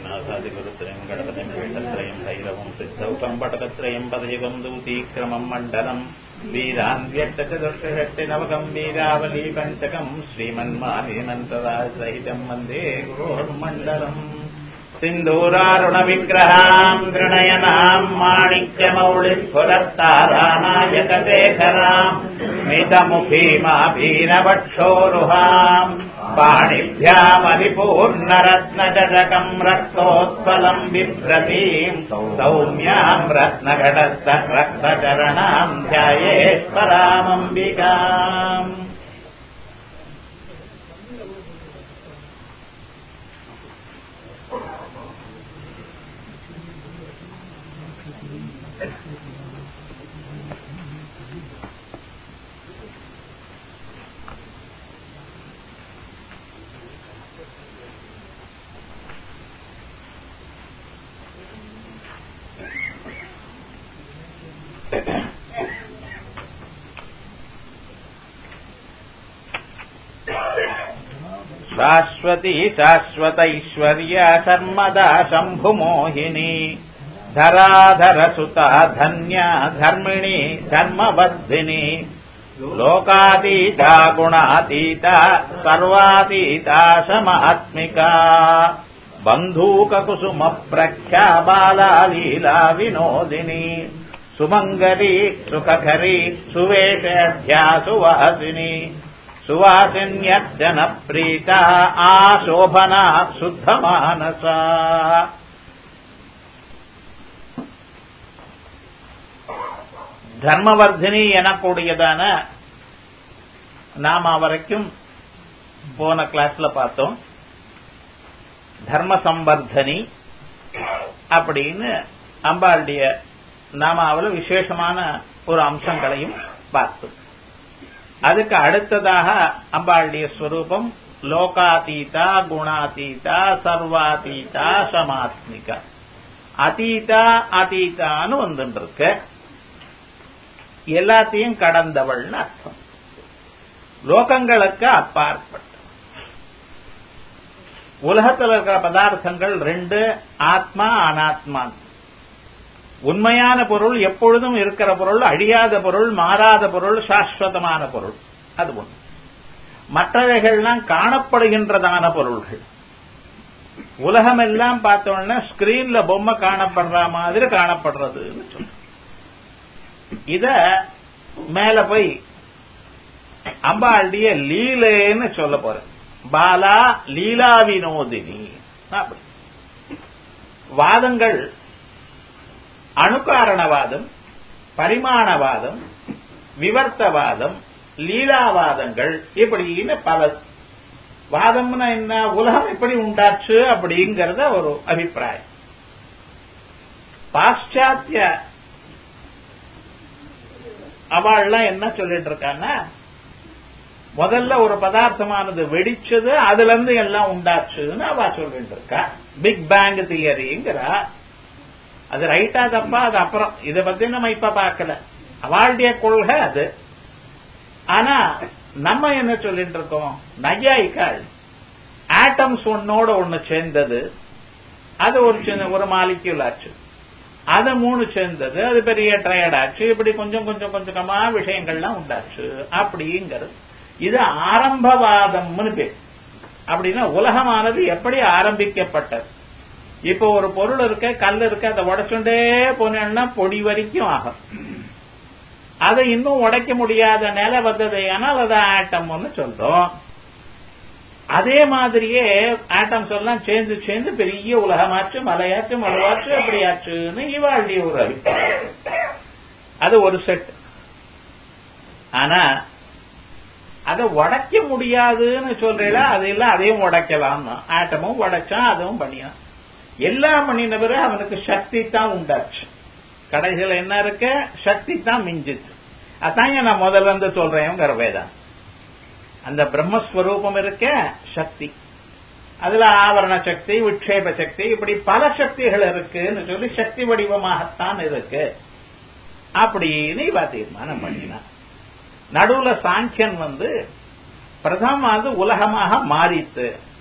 नाथादिगुरुत्रयम् गणपतिम् पीठत्रयम् भैरवम् सिद्धौकम् पटकत्रयम् पदयुगम् दूतीक्रमम् मण्डलम् वीरान्व्यक्तचतुर्षष्टिनवकम् वीरावली पञ्चकम् श्रीमन्मानीनन्तरासहितम् वन्दे गुरोर्मण्डलम् सिन्दूरारुणविग्रहाम् दृणयनाम् माणिक्यमौलिस्फुरत्तारानायकशेखराम् मितमुखीमाभीनवक्षोरुहाम् पाणिभ्यामरिपूर्णरत्नजकम् रक्तोत्पलम् बिभ्रतीम् सौम्याम् रत्नघटस्थ रक्तचरणाम् ध्यायेश्वरामम्बिकाम् शाश्वती शाश्वतैश्वर्या सर्मदा शम्भुमोहिनी धराधरसुता धन्या धर्मिणी धर्मवर्धिनी लोकातीता गुणातीता सर्वातीता समात्मिका बन्धूककुसुमप्रख्या बाला लीला विनोदिनी सुमङ्गली सुखकरी सुवेशेढ्या सुवासिनी सुवासिन्यर्जन प्रीता आशोभना शुद्धमानसा தர்மவர்தினி எனக்கூடியதான நாம வரைக்கும் போன கிளாஸ்ல பார்த்தோம் தர்ம சம்பர்தனி அப்படின்னு அம்பாளுடைய நாமாவில் விசேஷமான ஒரு அம்சங்களையும் பார்த்தோம் அதுக்கு அடுத்ததாக அம்பாளுடைய ஸ்வரூபம் லோகாதீதா குணாதீதா சர்வாதீதா சமாத்மிகா அதீதா அதீதான்னு வந்துட்டு இருக்கு எல்லாத்தையும் கடந்தவள்னு அர்த்தம் லோகங்களுக்கு அப்பாற்பட்ட உலகத்தில் இருக்கிற பதார்த்தங்கள் ரெண்டு ஆத்மா அனாத்மா உண்மையான பொருள் எப்பொழுதும் இருக்கிற பொருள் அழியாத பொருள் மாறாத பொருள் சாஸ்வதமான பொருள் அது ஒன்று மற்றவைகள்லாம் காணப்படுகின்றதான பொருள்கள் உலகம் எல்லாம் பார்த்தோம்னா ஸ்கிரீன்ல பொம்மை காணப்படுற மாதிரி காணப்படுறதுன்னு சொல்றோம் இத மேல போய் அம்பாளுடைய லீலேன்னு சொல்ல போறேன் பாலா லீலா வினோதினி அப்படி வாதங்கள் அணுகாரணவாதம் பரிமாணவாதம் விவர்த்தவாதம் லீலாவாதங்கள் இப்படின்னு பல வாதம்னா என்ன உலகம் எப்படி உண்டாச்சு அப்படிங்கறத ஒரு அபிப்பிராயம் பாশ্চাத்திய அவள்லாம் என்ன சொல்லிட்டு இருக்கான்னா முதல்ல ஒரு பதார்த்தமானது வெடிச்சது அதுல இருந்து எல்லாம் உண்டாச்சுன்னு அவ சொல்லிட்டு இருக்கா பிக் பேங் தியரிங்கிறா அது ரைட்டா தப்பா அது அப்புறம் இத பத்தி நம்ம இப்ப பார்க்கல அவளுடைய கொள்கை அது ஆனா நம்ம என்ன சொல்லிட்டு இருக்கோம் நையாயிக்காள் ஆட்டம்ஸ் ஒன்னோட ஒண்ணு சேர்ந்தது அது ஒரு சின்ன ஒரு மாலிக்யூல் ஆச்சு அது மூணு சேர்ந்தது அது பெரிய ட்ரையட் ஆச்சு இப்படி கொஞ்சம் கொஞ்சம் கொஞ்சமா விஷயங்கள்லாம் உண்டாச்சு அப்படிங்கிறது இது ஆரம்பவாதம்னு பேர் அப்படின்னா உலகமானது எப்படி ஆரம்பிக்கப்பட்டது இப்போ ஒரு பொருள் இருக்க கல் இருக்க அதை உடைச்சுட்டே போனேன்னா பொடி வரைக்கும் ஆகும் அதை இன்னும் உடைக்க முடியாத நிலை வந்தது ஆனால் அதை ஆட்டம்னு சொல்றோம் அதே மாதிரியே ஆட்டம்ஸ் எல்லாம் சேர்ந்து சேர்ந்து பெரிய உலகமாச்சு மலையாச்சு மலவாச்சு அப்படியாச்சுன்னு இவாழ்டைய ஒரு அபிப்பிராயம் அது ஒரு செட் ஆனா அதை உடைக்க முடியாதுன்னு சொல்றீங்களா அது இல்ல அதையும் உடைக்கலாம் ஆட்டமும் உடைச்சான் அதுவும் பண்ணியான் எல்லாம் பண்ணின பிறகு அவனுக்கு சக்தி தான் உண்டாச்சு கடைசியில் என்ன இருக்கு சக்தி தான் மிஞ்சிச்சு அதான் நான் முதல்ல இருந்து சொல்றேன் வேதான் அந்த பிரம்மஸ்வரூபம் இருக்க சக்தி அதுல ஆவரண சக்தி விட்சேப சக்தி இப்படி பல சக்திகள் இருக்குன்னு சொல்லி சக்தி வடிவமாகத்தான் இருக்கு அப்படின்னு இவ தீர்மானம் பண்ணினான் நடுவுல சாங்கியன் வந்து பிரதமாவது உலகமாக மாறித்து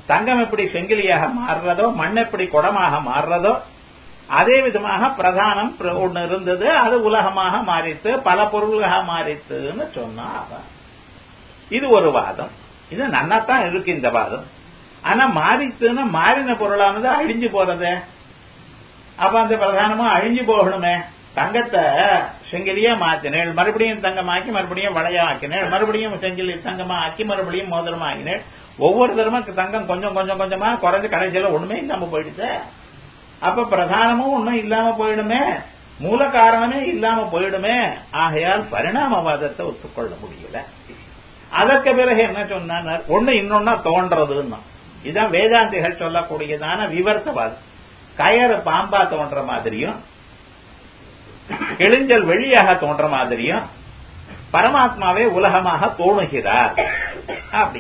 தங்கம் எப்படி செங்கிலியாக மாறுறதோ மண் எப்படி குடமாக மாறுறதோ அதே விதமாக பிரதானம் ஒண்ணு இருந்தது அது உலகமாக மாறித்து பல பொருள்களாக மாறித்துன்னு சொன்னா அவன் இது ஒரு வாதம் இது நன்னாத்தான் இருக்கு இந்த வாதம் ஆனா மாறித்துன்னு மாறின பொருளானது அழிஞ்சு போறது அப்ப அந்த பிரதானமா அழிஞ்சு போகணுமே தங்கத்தை செங்கிலியா மாத்தினேள் மறுபடியும் தங்கமாக்கி மறுபடியும் வளையா ஆக்கினேள் மறுபடியும் செங்கிலி தங்கமா ஆக்கி மறுபடியும் மோதிரமா ஆக்கினேள் ஒவ்வொரு தரமும் தங்கம் கொஞ்சம் கொஞ்சம் கொஞ்சமா குறைஞ்சு கடைசியில ஒண்ணுமே இல்லாம போயிடுச்சு அப்ப பிரதானமும் ஒண்ணும் இல்லாம போயிடுமே மூல காரணமே இல்லாம போயிடுமே ஆகையால் பரிணாமவாதத்தை ஒத்துக்கொள்ள முடியல அதற்கு பிறகு என்ன சொன்னார் ஒண்ணு இன்னொன்னா தோன்றதுன்னா இதான் வேதாந்திகள் சொல்லக்கூடியதான விவர்த்தவாதம் கயறு பாம்பா தோன்ற மாதிரியும் கிழிஞ்சல் வெளியாக தோன்ற மாதிரியும் பரமாத்மாவே உலகமாக தோணுகிறார் அப்படி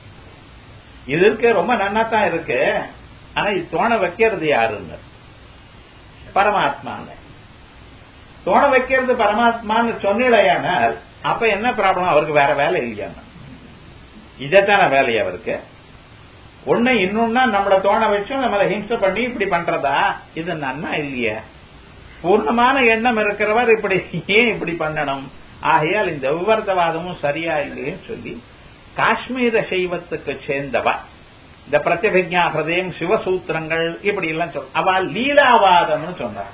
இது இருக்கு ரொம்ப நன்னாத்தான் இருக்கு ஆனா இது தோண வைக்கிறது யாருன்னு பரமாத்மான்னு தோண வைக்கிறது பரமாத்மான்னு சொன்னிலையானால் அப்ப என்ன ப்ராப்ளம் அவருக்கு வேற வேலை இல்லையாம இதைத்தான வேலை அவருக்கு ஒண்ணு இன்னொன்னா நம்மள தோண வச்சும் நம்மள ஹிம்சை பண்ணி இப்படி பண்றதா இது நன்னா இல்லையா பூர்ணமான எண்ணம் இருக்கிறவர் இப்படி ஏன் இப்படி பண்ணணும் ஆகையால் இந்த விவரத்தவாதமும் சரியா இல்லைன்னு சொல்லி காஷ்மீர சைவத்துக்கு சேர்ந்தவா இந்த பிரத்யபிஜா ஹிருதயம் சிவசூத்திரங்கள் இப்படி எல்லாம் சொல் அவ லீலாவாதம்னு சொன்னார்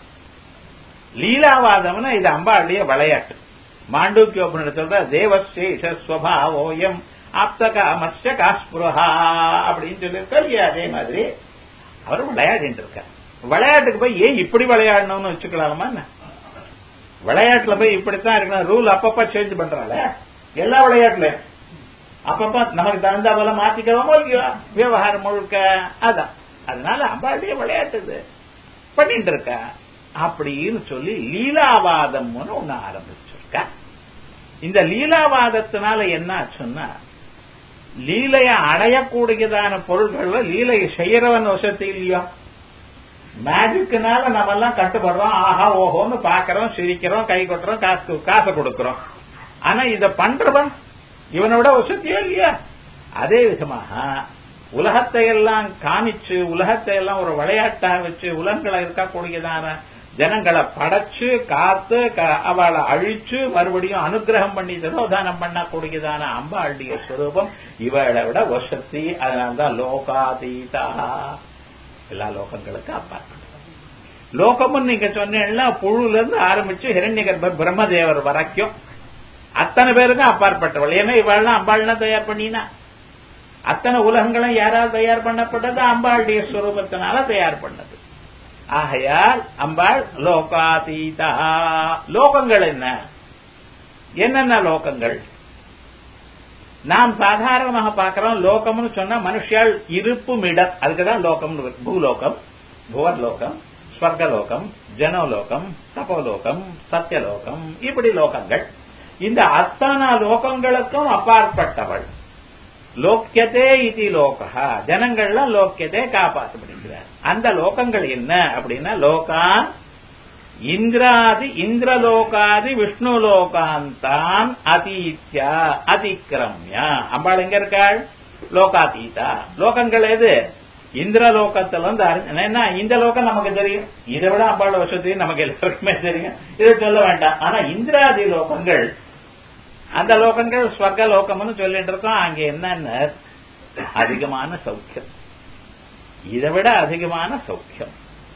லீலாவாதம்னு இது அம்பாளுடைய விளையாட்டு மாண்டூக்கியோபனிட சொல்ற தேவசேஷஸ்வபாவோயம் ஆப்தகாமஸ்ய காஸ்புரஹா அப்படின்னு சொல்லியிருக்காரு இல்லையா அதே மாதிரி அவர் விளையாடிட்டு இருக்கார் விளையாட்டுக்கு போய் ஏன் இப்படி விளையாடணும்னு வச்சுக்கலாமா என்ன விளையாட்டுல போய் இப்படித்தான் இருக்கணும் ரூல் அப்பப்ப சேஞ்ச் பண்றால எல்லா விளையாட்டுலயும் அப்பப்ப நமக்கு தகுந்த போல மாத்திக்கிறோமோ இல்லையோ விவகாரம் முழுக்க அதான் அதனால அம்பாளுடைய விளையாட்டு இது பண்ணிட்டு இருக்க அப்படின்னு சொல்லி லீலாவாதம்னு ஒண்ணு ஆரம்பிச்சிருக்க இந்த லீலாவாதத்தினால என்ன ஆச்சுன்னா லீலைய அடையக்கூடியதான பொருள்கள்ல லீலையை செய்யறவன் வசதி இல்லையோ மேஜிக்னால நம்ம எல்லாம் கட்டுப்படுறோம் ஆஹா ஓஹோன்னு பாக்குறோம் சிரிக்கிறோம் கை கொட்டுறோம் காசு காசை கொடுக்கிறோம் ஆனா இத பண்றவன் இவனை விட வசதியோ இல்லையா அதே விதமாக உலகத்தை எல்லாம் காமிச்சு உலகத்தை எல்லாம் ஒரு விளையாட்டா வச்சு உலகங்களை இருக்கக்கூடியதான ஜனங்களை படைச்சு காத்து அவளை அழிச்சு மறுபடியும் அனுகிரகம் பண்ணி திரோதானம் பண்ணக்கூடியதான அம்பாளுடைய ஸ்வரூபம் இவளை விட வசதி அதனால்தான் லோகாதீதா எல்லா லோகங்களுக்கும் அப்பாற்பட்டது லோகமும் நீங்க சொன்னீங்கன்னா புழுல இருந்து ஆரம்பிச்சு ஹிரண்யகர்பர் பிரம்மதேவர் வரைக்கும் அத்தனை பேருக்கும் அப்பாற்பட்டவள் ஏன்னா இவாள்லாம் அம்பாள்னா தயார் பண்ணினா அத்தனை உலகங்களும் யாரால் தயார் பண்ணப்பட்டது அம்பாளுடைய ஸ்வரூபத்தினால தயார் பண்ணது ஆகையால் அம்பாள் லோகாதீதா லோகங்கள் என்ன என்னென்ன லோகங்கள் நாம் சாதாரணமாக பார்க்கிறோம் லோகம்னு சொன்னா மனுஷியால் இருப்பும் இடம் அதுக்குதான் லோகம் பூலோகம் புவர்லோகம் ஸ்வர்கலோகம் ஜனோலோகம் தபோலோகம் சத்தியலோகம் இப்படி லோகங்கள் இந்த அத்தனை லோகங்களுக்கும் அப்பாற்பட்டவள் லோக்கியதே இது லோகா ஜனங்கள்லாம் லோக்கியதே காப்பாற்றப்படுகிறார் அந்த லோகங்கள் என்ன அப்படின்னா லோகான் இந்திராதி இந்திரலோகாதி விஷ்ணு லோகாந்தான் அதீத்யா அதிக்கிரம்யா அம்பாள் எங்க இருக்காள் லோகாதீதா லோகங்கள் எது இந்திரலோகத்துல இருந்து என்ன இந்த லோகம் நமக்கு தெரியும் இதை விட அம்பாள் வசதி நமக்கு எல்லாருக்குமே தெரியும் இதை சொல்ல வேண்டாம் ஆனா இந்திராதி லோகங்கள் அந்த லோகங்கள் ஸ்வர்க லோகம்னு சொல்லிட்டு இருக்கோம் அங்க என்னன்னு அதிகமான சௌக்கியம் இதை விட அதிகமான சௌக்கியம்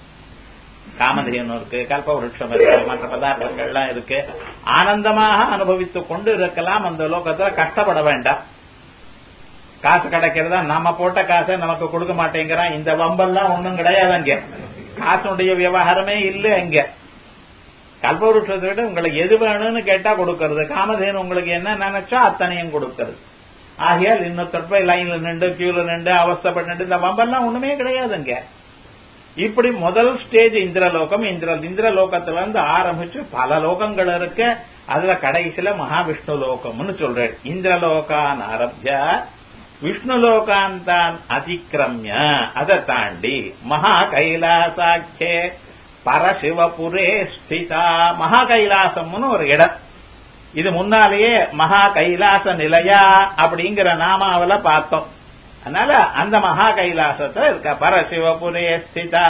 காமதேனு இருக்கு கல்பவருஷம் இருக்கு மற்ற பதார்த்தங்கள்லாம் இருக்கு ஆனந்தமாக அனுபவித்துக் கொண்டு இருக்கலாம் அந்த லோகத்துல கஷ்டப்பட வேண்டாம் காசு கிடைக்கிறதா நம்ம போட்ட காசை நமக்கு கொடுக்க மாட்டேங்கிறான் இந்த வம்பெல்லாம் ஒண்ணும் கிடையாது அங்க காசுடைய விவகாரமே இல்லை அங்க கல்பவருஷத்தை விட உங்களுக்கு எது வேணும்னு கேட்டா கொடுக்கறது காமதேனு உங்களுக்கு என்ன நினைச்சா அத்தனையும் கொடுக்கறது ஆகையால் இன்னொருத்தர் போய் லைன்ல நின்று கியூல நின்று அவஸ்தப்பட்டு இந்த வம்பெல்லாம் ஒண்ணுமே கிடையாதுங்க இப்படி முதல் ஸ்டேஜ் இந்திரலோகம் இந்திர இந்திரலோகத்துல இருந்து ஆரம்பிச்சு பல லோகங்கள் இருக்கு அதுல கடைசியில மகாவிஷ்ணு லோகம்னு சொல்றேன் இந்திரலோகான் ஆரம்பிச்ச விஷ்ணு லோகாந்தான் அதிக்கிரமிய அதை தாண்டி மகா கைலாசாட்சே பரசிவபுரே ஸ்திதா மகா கைலாசம்னு ஒரு இடம் இது முன்னாலேயே மகா கைலாச நிலையா அப்படிங்கிற நாமாவில பார்த்தோம் அதனால அந்த மகா கைலாசத்துல இருக்க பரசிவபுரே ஸ்திதா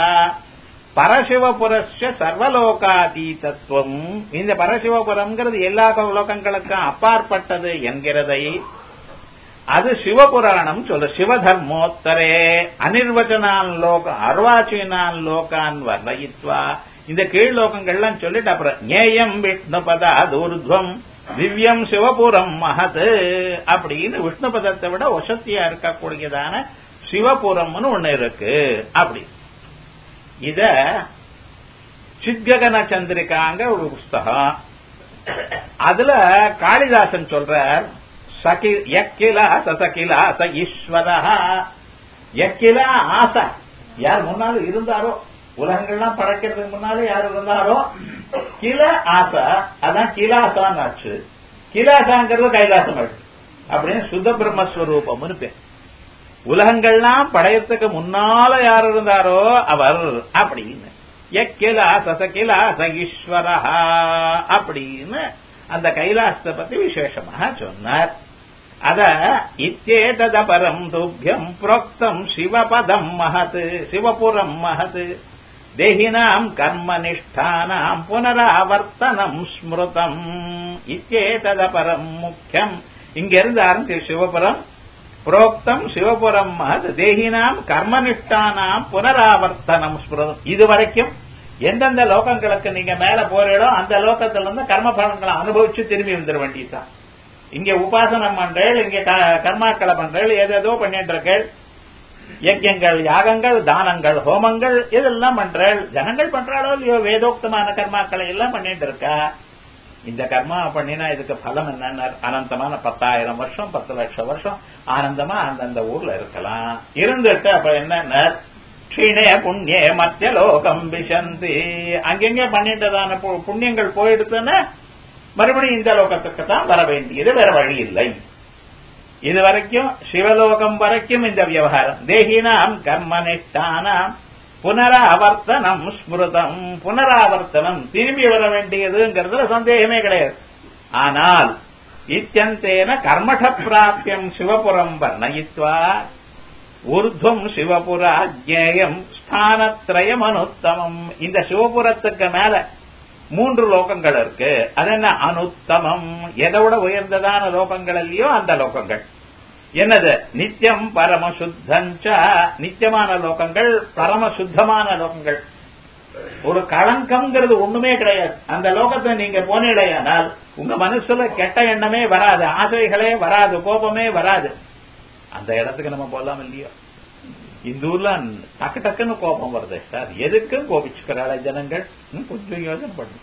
பரசிவபுரஸ்ய சர்வலோகாதீதத்துவம் இந்த பரசிவபுரம்ங்கிறது எல்லா லோகங்களுக்கும் அப்பாற்பட்டது என்கிறதை அது சிவபுராணம் சொல்லு சிவதர்மோத்தரே அனிர்வச்சனான் லோக அர்வாச்சீனான் லோகான் வர்ணயித்வா இந்த கீழ் லோகங்கள்லாம் சொல்லிட்டு அப்புறம் ஞேயம் விஷ்ணுபதா தூர்துவம் திவ்யம் சிவபுரம் மகத் அப்படின்னு விஷ்ணுபதத்தை விட வசத்தியா இருக்கக்கூடியதான சிவபுரம்னு ஒண்ணு இருக்கு அப்படி இத சித்ககன சந்திரிகாங்க ஒரு புஸ்தகம் அதுல காளிதாசன் சொல்றார் சகி யக்கிலா சசகிலா ச ஈஸ்வரா யக்கிலா ஆசை யார் முன்னாலும் இருந்தாரோ உலகங்கள்லாம் படைக்கிறதுக்கு முன்னாலே யார் இருந்தாரோ கில ஆசா அதான் கிலாசான் ஆச்சு கிலாசாங்கிறது கைலாசம் ஆச்சு அப்படின்னு சுத்த பிரம்மஸ்வரூபம்னு பேர் உலகங்கள்லாம் படையத்துக்கு முன்னால யார் இருந்தாரோ அவர் அப்படின்னு எக்கிலா சசகிலா சகீஸ்வரா அப்படின்னு அந்த கைலாசத்தை பத்தி விசேஷமாக சொன்னார் அத இத்தேதத பரம் துப்பியம் புரோக்தம் சிவபதம் மகத் சிவபுரம் மகத் தேகினாம் கர்மனிஷ்டானாம் புனராவர்த்தனம் ஸ்மிருதம் இத்தேதத பரம் முக்கியம் இங்க இருந்து ஆரம்பிச்சு சிவபுரம் புரோக்தம் சிவபுரம் மகத் தேகினாம் கர்மனிஷ்டானாம் புனராவர்த்தனம் ஸ்மிருதம் இதுவரைக்கும் எந்தெந்த லோகங்களுக்கு நீங்க மேல போறீங்களோ அந்த லோகத்துல இருந்து கர்ம பலன்களை அனுபவிச்சு திரும்பி வந்துட வேண்டியதுதான் இங்க உபாசனம் பண்றேள் இங்க கர்மாக்களை பண்றேள் ஏதேதோ பண்ணிட்டு இருக்கேள் யஜ்யங்கள் யாகங்கள் தானங்கள் ஹோமங்கள் இதெல்லாம் பண்றாள் ஜனங்கள் பண்றாளோ இல்லையோ வேதோக்தமான கர்மாக்களை எல்லாம் பண்ணிட்டு இருக்கா இந்த கர்மா பண்ணினா இதுக்கு பலம் என்னன்னா அனந்தமான பத்தாயிரம் வருஷம் பத்து லட்சம் வருஷம் ஆனந்தமா அந்தந்த ஊர்ல இருக்கலாம் இருந்துட்டு அப்ப என்ன க்ஷீணே புண்ணிய மத்திய லோகம் விசந்தி அங்கெங்க பண்ணிட்டதான புண்ணியங்கள் போயிடுத்துன்னா மறுபடியும் இந்த லோகத்துக்கு தான் வர வேண்டியது வேற வழி இல்லை இது வரைக்கும் சிவலோகம் வரைக்கும் இந்த விவகாரம் தேகினாம் கர்மனிஷ்டானாம் புனராவர்த்தனம் ஸ்மிருதம் புனராவர்த்தனம் திரும்பி வர வேண்டியதுங்கிறதுல சந்தேகமே கிடையாது ஆனால் இத்தியந்தேன கர்மட பிராபியம் சிவபுரம் வர்ணயித்வா ஊர்துவம் சிவபுரா ஜேயம் ஸ்தானத்ரயம் அனுத்தமம் இந்த சிவபுரத்துக்கு மேல மூன்று லோகங்கள் இருக்கு அது என்ன அனுத்தமம் எதை விட உயர்ந்ததான லோகங்கள் இல்லையோ அந்த லோகங்கள் என்னது நித்தியம் பரமசுத்தஞ்ச நித்தியமான லோகங்கள் பரமசுத்தமான லோகங்கள் ஒரு களங்கம்ங்கிறது ஒண்ணுமே கிடையாது அந்த லோகத்தை நீங்க போனீடையானால் உங்க மனசுல கெட்ட எண்ணமே வராது ஆசைகளே வராது கோபமே வராது அந்த இடத்துக்கு நம்ம போலாம் இல்லையோ இந்த ஊர்ல டக்கு டக்குன்னு கோபம் வருது சார் எதுக்கும் கோபிச்சுக்கிறாள ஜனங்கள் கொஞ்சம் யோசனை பண்ணும்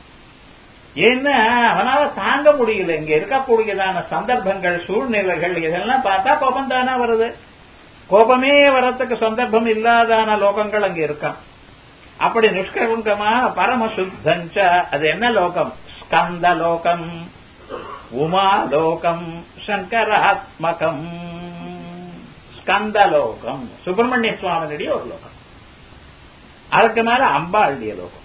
ஏன்னா அவனால தாங்க முடியல இங்க இருக்கக்கூடியதான சந்தர்ப்பங்கள் சூழ்நிலைகள் இதெல்லாம் பார்த்தா கோபம் தானே வருது கோபமே வரத்துக்கு சந்தர்ப்பம் இல்லாதான லோகங்கள் அங்க இருக்கான் அப்படி நிஷ்கருங்கமா பரமசுத்தஞ்ச அது என்ன லோகம் ஸ்கந்த லோகம் உமா லோகம் சங்கராத்மகம் ஸ்கந்தலோகம் சுப்பிரமணிய சுவாமியுடைய ஒரு லோகம் அதுக்கு மேல அம்பாளுடைய லோகம்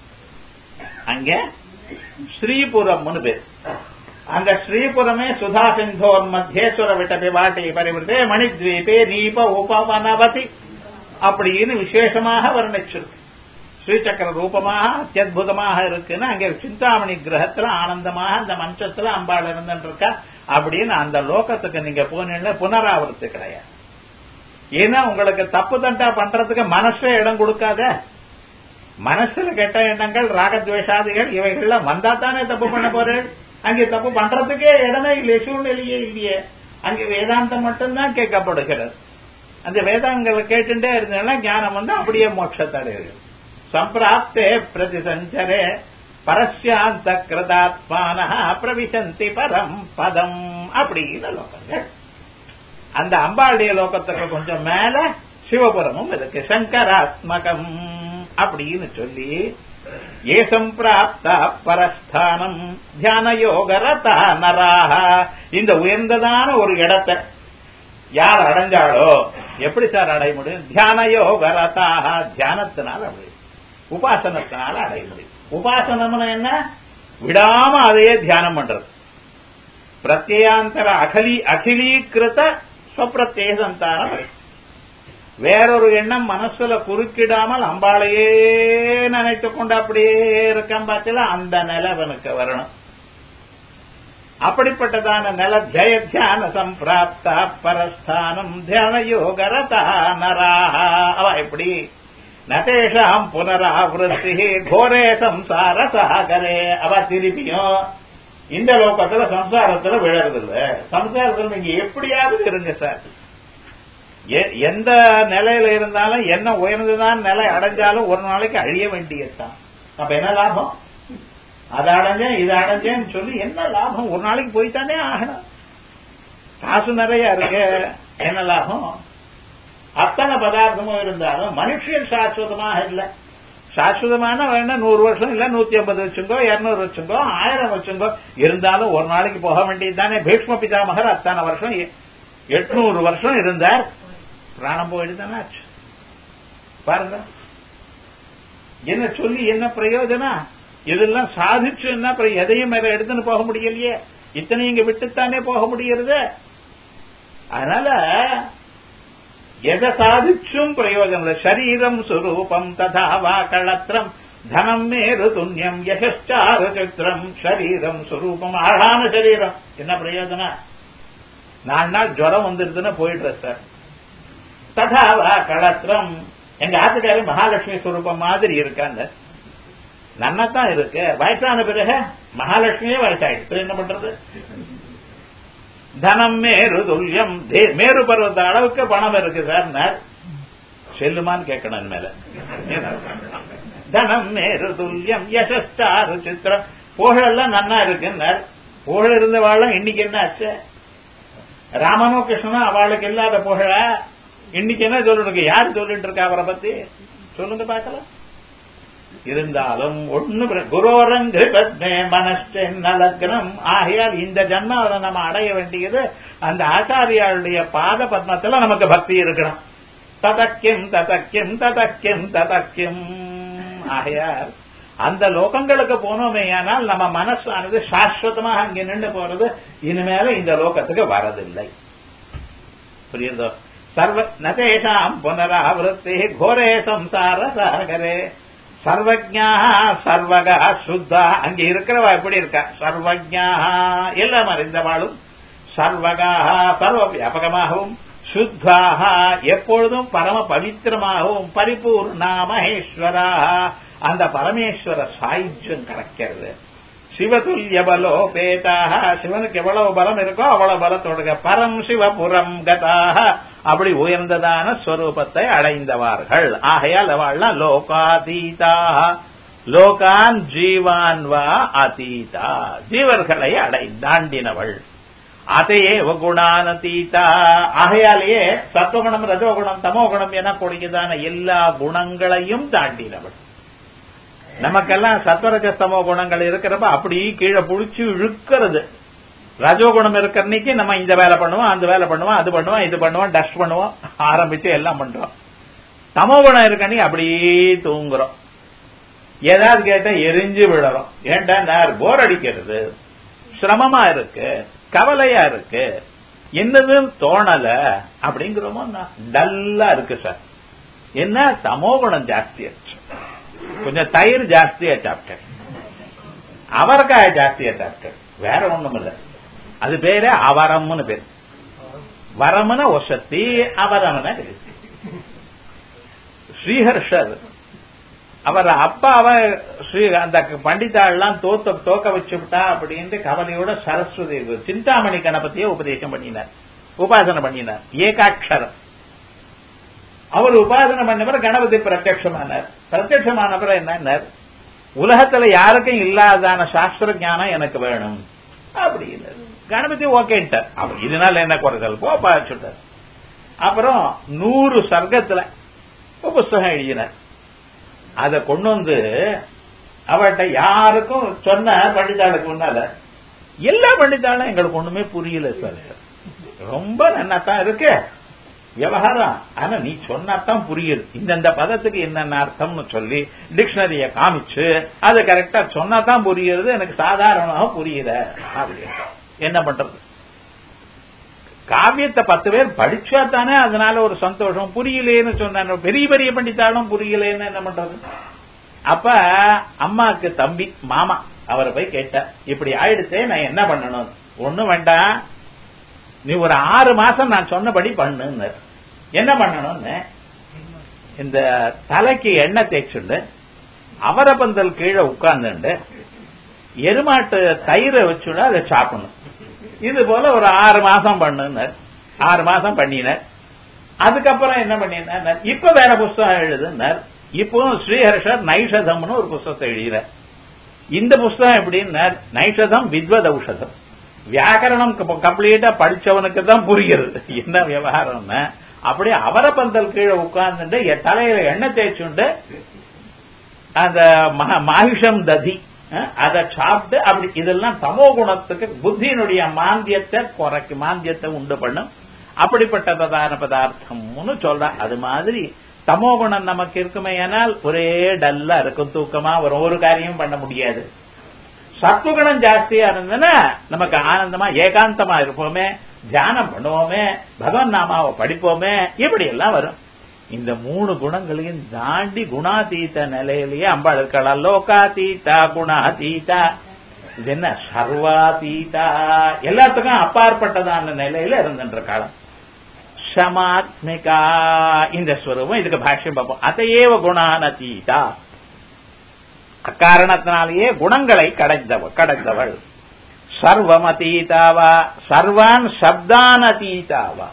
அங்க ஸ்ரீபுரம்னு பேர் அந்த ஸ்ரீபுரமே சுதா சிந்தோர் மத்தியேஸ்வர விட்டபி வாட்டி பரிவிருத்தே மணித்வீபே நீப உபவனவதி அப்படின்னு விசேஷமாக வர்ணிச்சிருக்கு ஸ்ரீசக்கர ரூபமாக அத்தியுதமாக இருக்குன்னு அங்க சிந்தாமணி கிரகத்துல ஆனந்தமாக அந்த மஞ்சத்துல அம்பாள் இருந்துட்டு இருக்கா அப்படின்னு அந்த லோகத்துக்கு நீங்க போனீங்கன்னா புனராவர்த்தி கிடையாது ஏன்னா உங்களுக்கு தப்பு தண்டா பண்றதுக்கு மனசே இடம் கொடுக்காத மனசுல கெட்ட எண்ணங்கள் ராகத்வேஷாதிகள் இவைகள்லாம் வந்தா தானே தப்பு பண்ண போறேன் அங்கே தப்பு பண்றதுக்கே இடமே இல்லையே சூழ்நிலையே இல்லையே அங்கே வேதாந்தம் மட்டும்தான் கேட்கப்படுகிறது அந்த வேதாங்களை கேட்டுட்டே இருந்ததுன்னா ஞானம் வந்து அப்படியே மோட்சத்தடையுது சம்பிராப்தே பிரதி சஞ்சரே பரஸ்யாந்த கிருதாத்மான பிரவிசந்தி பரம் பதம் அப்படின்னு லோகங்கள் அந்த அம்பாளுடைய லோகத்துக்கு கொஞ்சம் மேல சிவபுரமும் இருக்கு சங்கராத்மகம் அப்படின்னு சொல்லி ஏ சம்பிராப்தா பரஸ்தானம் தியான யோகரதா நராக இந்த உயர்ந்ததான ஒரு இடத்தை யார் அடைஞ்சாலோ எப்படி சார் அடைய முடியும் தியான யோகரதாக தியானத்தினால் அடைய உபாசனத்தினால அடைய முடியும் உபாசனம்னு என்ன விடாம அதையே தியானம் பண்றது பிரத்யாந்தர அகலி அகிலீகிருத ஸ்வப்பிரத்யேக சந்தானம் வேறொரு எண்ணம் மனசுல குறுக்கிடாமல் அம்பாளையே நினைத்து கொண்டு அப்படியே இருக்கான் பார்த்தீங்களா அந்த நிலை அவனுக்கு வரணும் அப்படிப்பட்டதான நில ஜெய தியான சம்பிராப்தா பரஸ்தானம் தியான யோகரதா நராக அவ எப்படி நதேஷாம் புனராவிருத்தி கோரே சம்சார சாகரே அவ திருப்பியும் இந்த லோகத்துல சம்சாரத்துல விழறதில்ல சம்சாரத்துல நீங்க எப்படியாவது இருங்க சார் எந்த நிலையில இருந்தாலும் என்ன உயர்ந்துதான் நிலை அடைஞ்சாலும் ஒரு நாளைக்கு அழிய வேண்டியதுதான் அப்ப என்ன லாபம் அதை அடைஞ்சேன் இதை அடைஞ்சேன்னு சொல்லி என்ன லாபம் ஒரு நாளைக்கு போய்த்தானே ஆகணும் காசு நிறைய இருக்கு என்ன லாபம் அத்தனை பதார்த்தமும் இருந்தாலும் மனுஷன் சாஸ்வதமாக இல்லை சாஸ்வதமான வேணா நூறு வருஷம் இல்ல நூத்தி ஐம்பது வச்சுங்கோ இருநூறு வச்சுங்கோ ஆயிரம் வச்சுங்கோ இருந்தாலும் ஒரு நாளைக்கு போக வேண்டியது தானே பீஷ்ம பிதாமகர் அத்தனை வருஷம் எட்நூறு வருஷம் இருந்தார் பிராணம் போயிட்டு தானே ஆச்சு பாருங்க என்ன சொல்லி என்ன பிரயோஜனம் இதெல்லாம் சாதிச்சு என்ன எதையும் மேல எடுத்துன்னு போக முடியலையே இத்தனை இங்க விட்டுத்தானே போக முடியறது அதனால எதை சாதிச்சும் பிரயோஜனம் இல்லை சரீரம் சுரூபம் ததா வா களத்திரம் தனம் மேரு துண்ணியம் யசாரு சத்திரம் சரீரம் சுரூபம் அழகான சரீரம் என்ன பிரயோஜனம் நாலு நாள் ஜுரம் வந்துருதுன்னா போயிடுற சார் ததா வா களத்திரம் எங்க ஆத்துக்காரி மகாலட்சுமி சுரூபம் மாதிரி இருக்காங்க நன்னதான் இருக்கு வயசான பிறகு மகாலட்சுமியே வயசாயிடுச்சு என்ன பண்றது தனம் மேரு துல்லியம் மேரு பருவத்த அளவுக்கு பணம் இருக்கு சார் செல்லுமான்னு கேட்கணும் மேல தனம் மேரு துல்லியம் யசாரு சித்திரம் புகழெல்லாம் நன்னா இருக்குன்னார் புகழ் இருந்தவாழ்லாம் இன்னைக்கு என்ன ஆச்சு ராமனோ கிருஷ்ணனோ அவளுக்கு இல்லாத புகழ இன்னைக்கு என்ன சொல்லிட்டு யார் சொல்லிட்டு இருக்கா அவரை பத்தி சொல்லுங்க பார்க்கலாம் இருந்தாலும் ஒண்ணு குரோரங்கு மனஸ்டென்னலக்னம் ஆகையால் இந்த ஜன்மாவில நம்ம அடைய வேண்டியது அந்த ஆச்சாரியாளுடைய பாத பத்மத்துல நமக்கு பக்தி இருக்கணும் ததக்கியம் ததக்கியம் ததக்கியம் ததக்கியம் ஆகையால் அந்த லோகங்களுக்கு போனோமே ஆனால் நம்ம மனசானது சாஸ்வதமாக அங்கே நின்று போறது இனிமேல இந்த லோகத்துக்கு வரதில்லை புரியுதோ சர்வ நதேஷாம் புனராவிருத்தி கோரே சம்சார சாகரே சர்வஜா சர்வகா சுத்தா அங்க இருக்கிறவா எப்படி இருக்கா சர்வஜா எல்லாம் அறிந்தவாளும் சர்வகா சர்வ வியாபகமாகவும் சுத்தாக எப்பொழுதும் பரம பவித்திரமாகவும் பரிபூர்ணா மகேஸ்வரா அந்த பரமேஸ்வர சாயுஜ்யம் கிடைக்கிறது சிவதுல்ய பலோபேதாக சிவனுக்கு எவ்வளவு பலம் இருக்கோ அவ்வளவு பலத்தோடுக பரம் சிவபுரம் கதாக அப்படி உயர்ந்ததான ஸ்வரூபத்தை அடைந்தவார்கள் ஆகையால் அவள்லாம் லோகாதீதா லோகான் ஜீவான் வா அதீதா ஜீவர்களை அடை தாண்டினவள் அதையே குணானதீதா ஆகையாலேயே சத்துவகுணம் ரஜோகுணம் தமோகுணம் என கூடியதான எல்லா குணங்களையும் தாண்டினவள் நமக்கெல்லாம் சத்வரஜஸ்தமோ குணங்கள் இருக்கிறப்ப அப்படி கீழே புடிச்சு இழுக்கிறது ரஜோகுணம் இருக்கிறன்னைக்கு நம்ம இந்த வேலை பண்ணுவோம் அந்த வேலை பண்ணுவோம் அது பண்ணுவோம் இது பண்ணுவோம் டஸ்ட் பண்ணுவோம் ஆரம்பிச்சு எல்லாம் பண்றோம் தமோ குணம் இருக்கனி அப்படியே தூங்குறோம் ஏதாவது கேட்டா எரிஞ்சு விடுறோம் ஏண்டா நேர் போர் அடிக்கிறது சிரமமா இருக்கு கவலையா இருக்கு என்னதுன்னு தோணல அப்படிங்கிறோமோ டல்லா இருக்கு சார் என்ன தமோ குணம் ஜாஸ்தி ஆச்சு கொஞ்சம் தயிர் ஜாஸ்தியா சாப்பிட்டேன் அவரைக்காய ஜாஸ்தியா சாப்பிட்டேன் வேற ஒண்ணும் இல்ல அது பேரு அவரம்னு பேரு வரமுன ஒசத்தி அவரமன ஸ்ரீஹர்ஷர் அவர் அப்பாவ ஸ்ரீ அந்த பண்டிதாள்லாம் தோத்த தோக்க வச்சுவிட்டா அப்படின்ட்டு கவலையோட சரஸ்வதி சிந்தாமணி கணபதியை உபதேசம் பண்ணினார் உபாசனை பண்ணினார் ஏகாட்சரம் அவர் உபாசனை பண்ணவர் கணபதி பிரத்யமானார் பிரத்யமானவர் என்னன்னார் உலகத்துல யாருக்கும் இல்லாதான சாஸ்திர ஞானம் எனக்கு வேணும் அப்படின்னு கணபதி ஓகேன்ட்டார் அவர் இதனால என்ன குறைதல் போப்பா சொல்றார் அப்புறம் நூறு சர்க்கத்துல புஸ்தகம் எழுதினார் அதை கொண்டு வந்து அவர்கிட்ட யாருக்கும் சொன்ன பண்டிதாளுக்கு முன்னால எல்லா பண்டிதாலும் எங்களுக்கு ஒண்ணுமே புரியல சார் ரொம்ப நன்னாத்தான் இருக்கு விவகாரம் ஆனா நீ சொன்னாதான் புரியுது இந்தந்த பதத்துக்கு என்னென்ன அர்த்தம்னு சொல்லி டிக்ஷனரிய காமிச்சு அது கரெக்டா சொன்னாதான் புரியுது எனக்கு சாதாரணமாக புரியல அப்படின்னு என்ன பண்றது காவியத்தை பத்து பேர் படிச்சா தானே அதனால ஒரு சந்தோஷம் புரியலேன்னு சொன்ன பெரிய பெரிய பண்டித்தாலும் புரியலேன்னு என்ன பண்றது அப்ப அம்மாக்கு தம்பி மாமா அவரை போய் கேட்டார் இப்படி ஆயிடுச்சே நான் என்ன பண்ணணும் ஒண்ணும் வேண்டாம் நீ ஒரு ஆறு மாசம் நான் சொன்னபடி பண்ணுன்னு என்ன பண்ணணும்னு இந்த தலைக்கு எண்ணெய் தேய்ச்சுண்டு அவரப்பந்தல் கீழே உட்கார்ந்துண்டு எருமாட்டு தயிரை வச்சுட அதை சாப்பிடணும் இது போல ஒரு ஆறு மாசம் பண்ணுனர் ஆறு மாசம் பண்ணினர் அதுக்கப்புறம் என்ன பண்ணினார் இப்ப வேற புஸ்தகம் எழுதுனார் இப்போ ஸ்ரீஹர்ஷர் நைஷதம்னு ஒரு புஸ்தகத்தை எழுதினார் இந்த புஸ்தகம் எப்படின்னா நைஷதம் வித்வத் ஔஷதம் வியாக்கரணம் கம்ப்ளீட்டா படிச்சவனுக்கு தான் புரிகிறது என்ன விவகாரம்னா அப்படியே அவரப்பந்தல் கீழே உட்கார்ந்துட்டு என் தலையில எண்ணெய் தேய்ச்சுண்டு அந்த மாயுஷம் ததி அதை சாப்பிட்டு அப்படி இதெல்லாம் தமோ குணத்துக்கு புத்தியினுடைய மாந்தியத்தை குறைக்கு மாந்தியத்தை உண்டு பண்ணும் அப்படிப்பட்டதான பதார்த்தம்னு சொல்ற அது மாதிரி தமோ குணம் நமக்கு இருக்குமே ஆனால் ஒரே டல்லா இருக்கும் தூக்கமா ஒரு ஒரு காரியம் பண்ண முடியாது சத்துவகுணம் ஜாஸ்தியா இருந்ததுன்னா நமக்கு ஆனந்தமா ஏகாந்தமா இருப்போமே தியானம் பண்ணுவோமே பகவன் நாமாவை படிப்போமே இப்படி எல்லாம் வரும் இந்த மூணு குணங்களையும் தாண்டி குணாதீத நிலையிலேயே அம்பாள் இருக்கலாம் லோகாதீதா குணாதீதா இது என்ன சர்வாதீதா எல்லாத்துக்கும் அப்பாற்பட்டதான நிலையில இருந்துன்ற காலம் ஷமாத்மிகா இந்த ஸ்வரூபம் இதுக்கு பாஷ்யம் பார்ப்போம் அதையேவ குணானதீதா அக்காரணத்தினாலேயே குணங்களை கடைந்தவள் கடைந்தவள் சர்வமதீதாவா சர்வான் சப்தான் அதீதாவா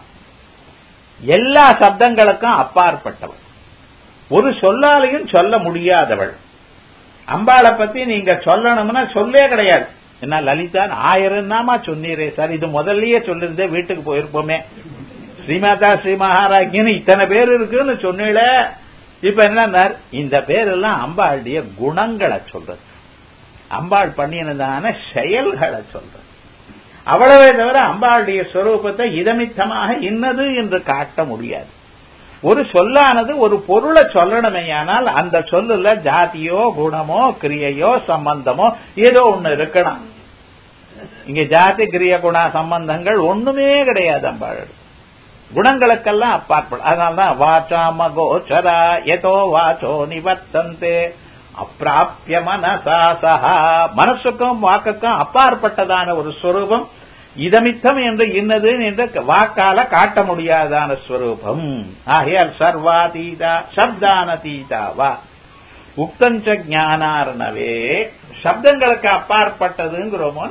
எல்லா சப்தங்களுக்கும் அப்பாற்பட்டவள் ஒரு சொல்லாலையும் சொல்ல முடியாதவள் அம்பாளை பத்தி நீங்க சொல்லணும்னா சொல்லே கிடையாது என்ன லலிதா ஆயிரம் நாமா சொன்னீரே சார் இது முதல்லயே சொல்லிருந்தே வீட்டுக்கு போயிருப்போமே ஸ்ரீமாதா ஸ்ரீ மகாராஜ்னு இத்தனை பேர் இருக்குன்னு சொன்னீங்கள இப்ப என்ன இந்த பேரெல்லாம் அம்பாளுடைய குணங்களை சொல்றது அம்பாள் பண்ணினதான செயல்களை சொல்றது அவ்வளவே தவிர அம்பாளுடைய ஸ்வரூபத்தை இதமித்தமாக இன்னது என்று காட்ட முடியாது ஒரு சொல்லானது ஒரு பொருளை சொல்லணுமேயானால் அந்த சொல்லுல ஜாதியோ குணமோ கிரியையோ சம்பந்தமோ ஏதோ ஒண்ணு இருக்கணும் இங்க ஜாதி கிரிய குண சம்பந்தங்கள் ஒண்ணுமே கிடையாது அம்பாள் குணங்களுக்கெல்லாம் அப்பாற்படும் அதனால்தான் வாச்சா மகோச்சரா எதோ வாச்சோ நிவர்த்தந்தே அப்பிராப்பிய மனசா சஹா மனசுக்கும் வாக்குக்கும் அப்பாற்பட்டதான ஒரு ஸ்வரூபம் இதமித்தம் என்று இன்னது என்று வாக்கால காட்ட முடியாதான ஸ்வரூபம் ஆகையால் சர்வாதீதா சப்தானதீதாவா உக்தஞ்ச ஞானார்ணவே சப்தங்களுக்கு அப்பாற்பட்டதுங்கிறோமோ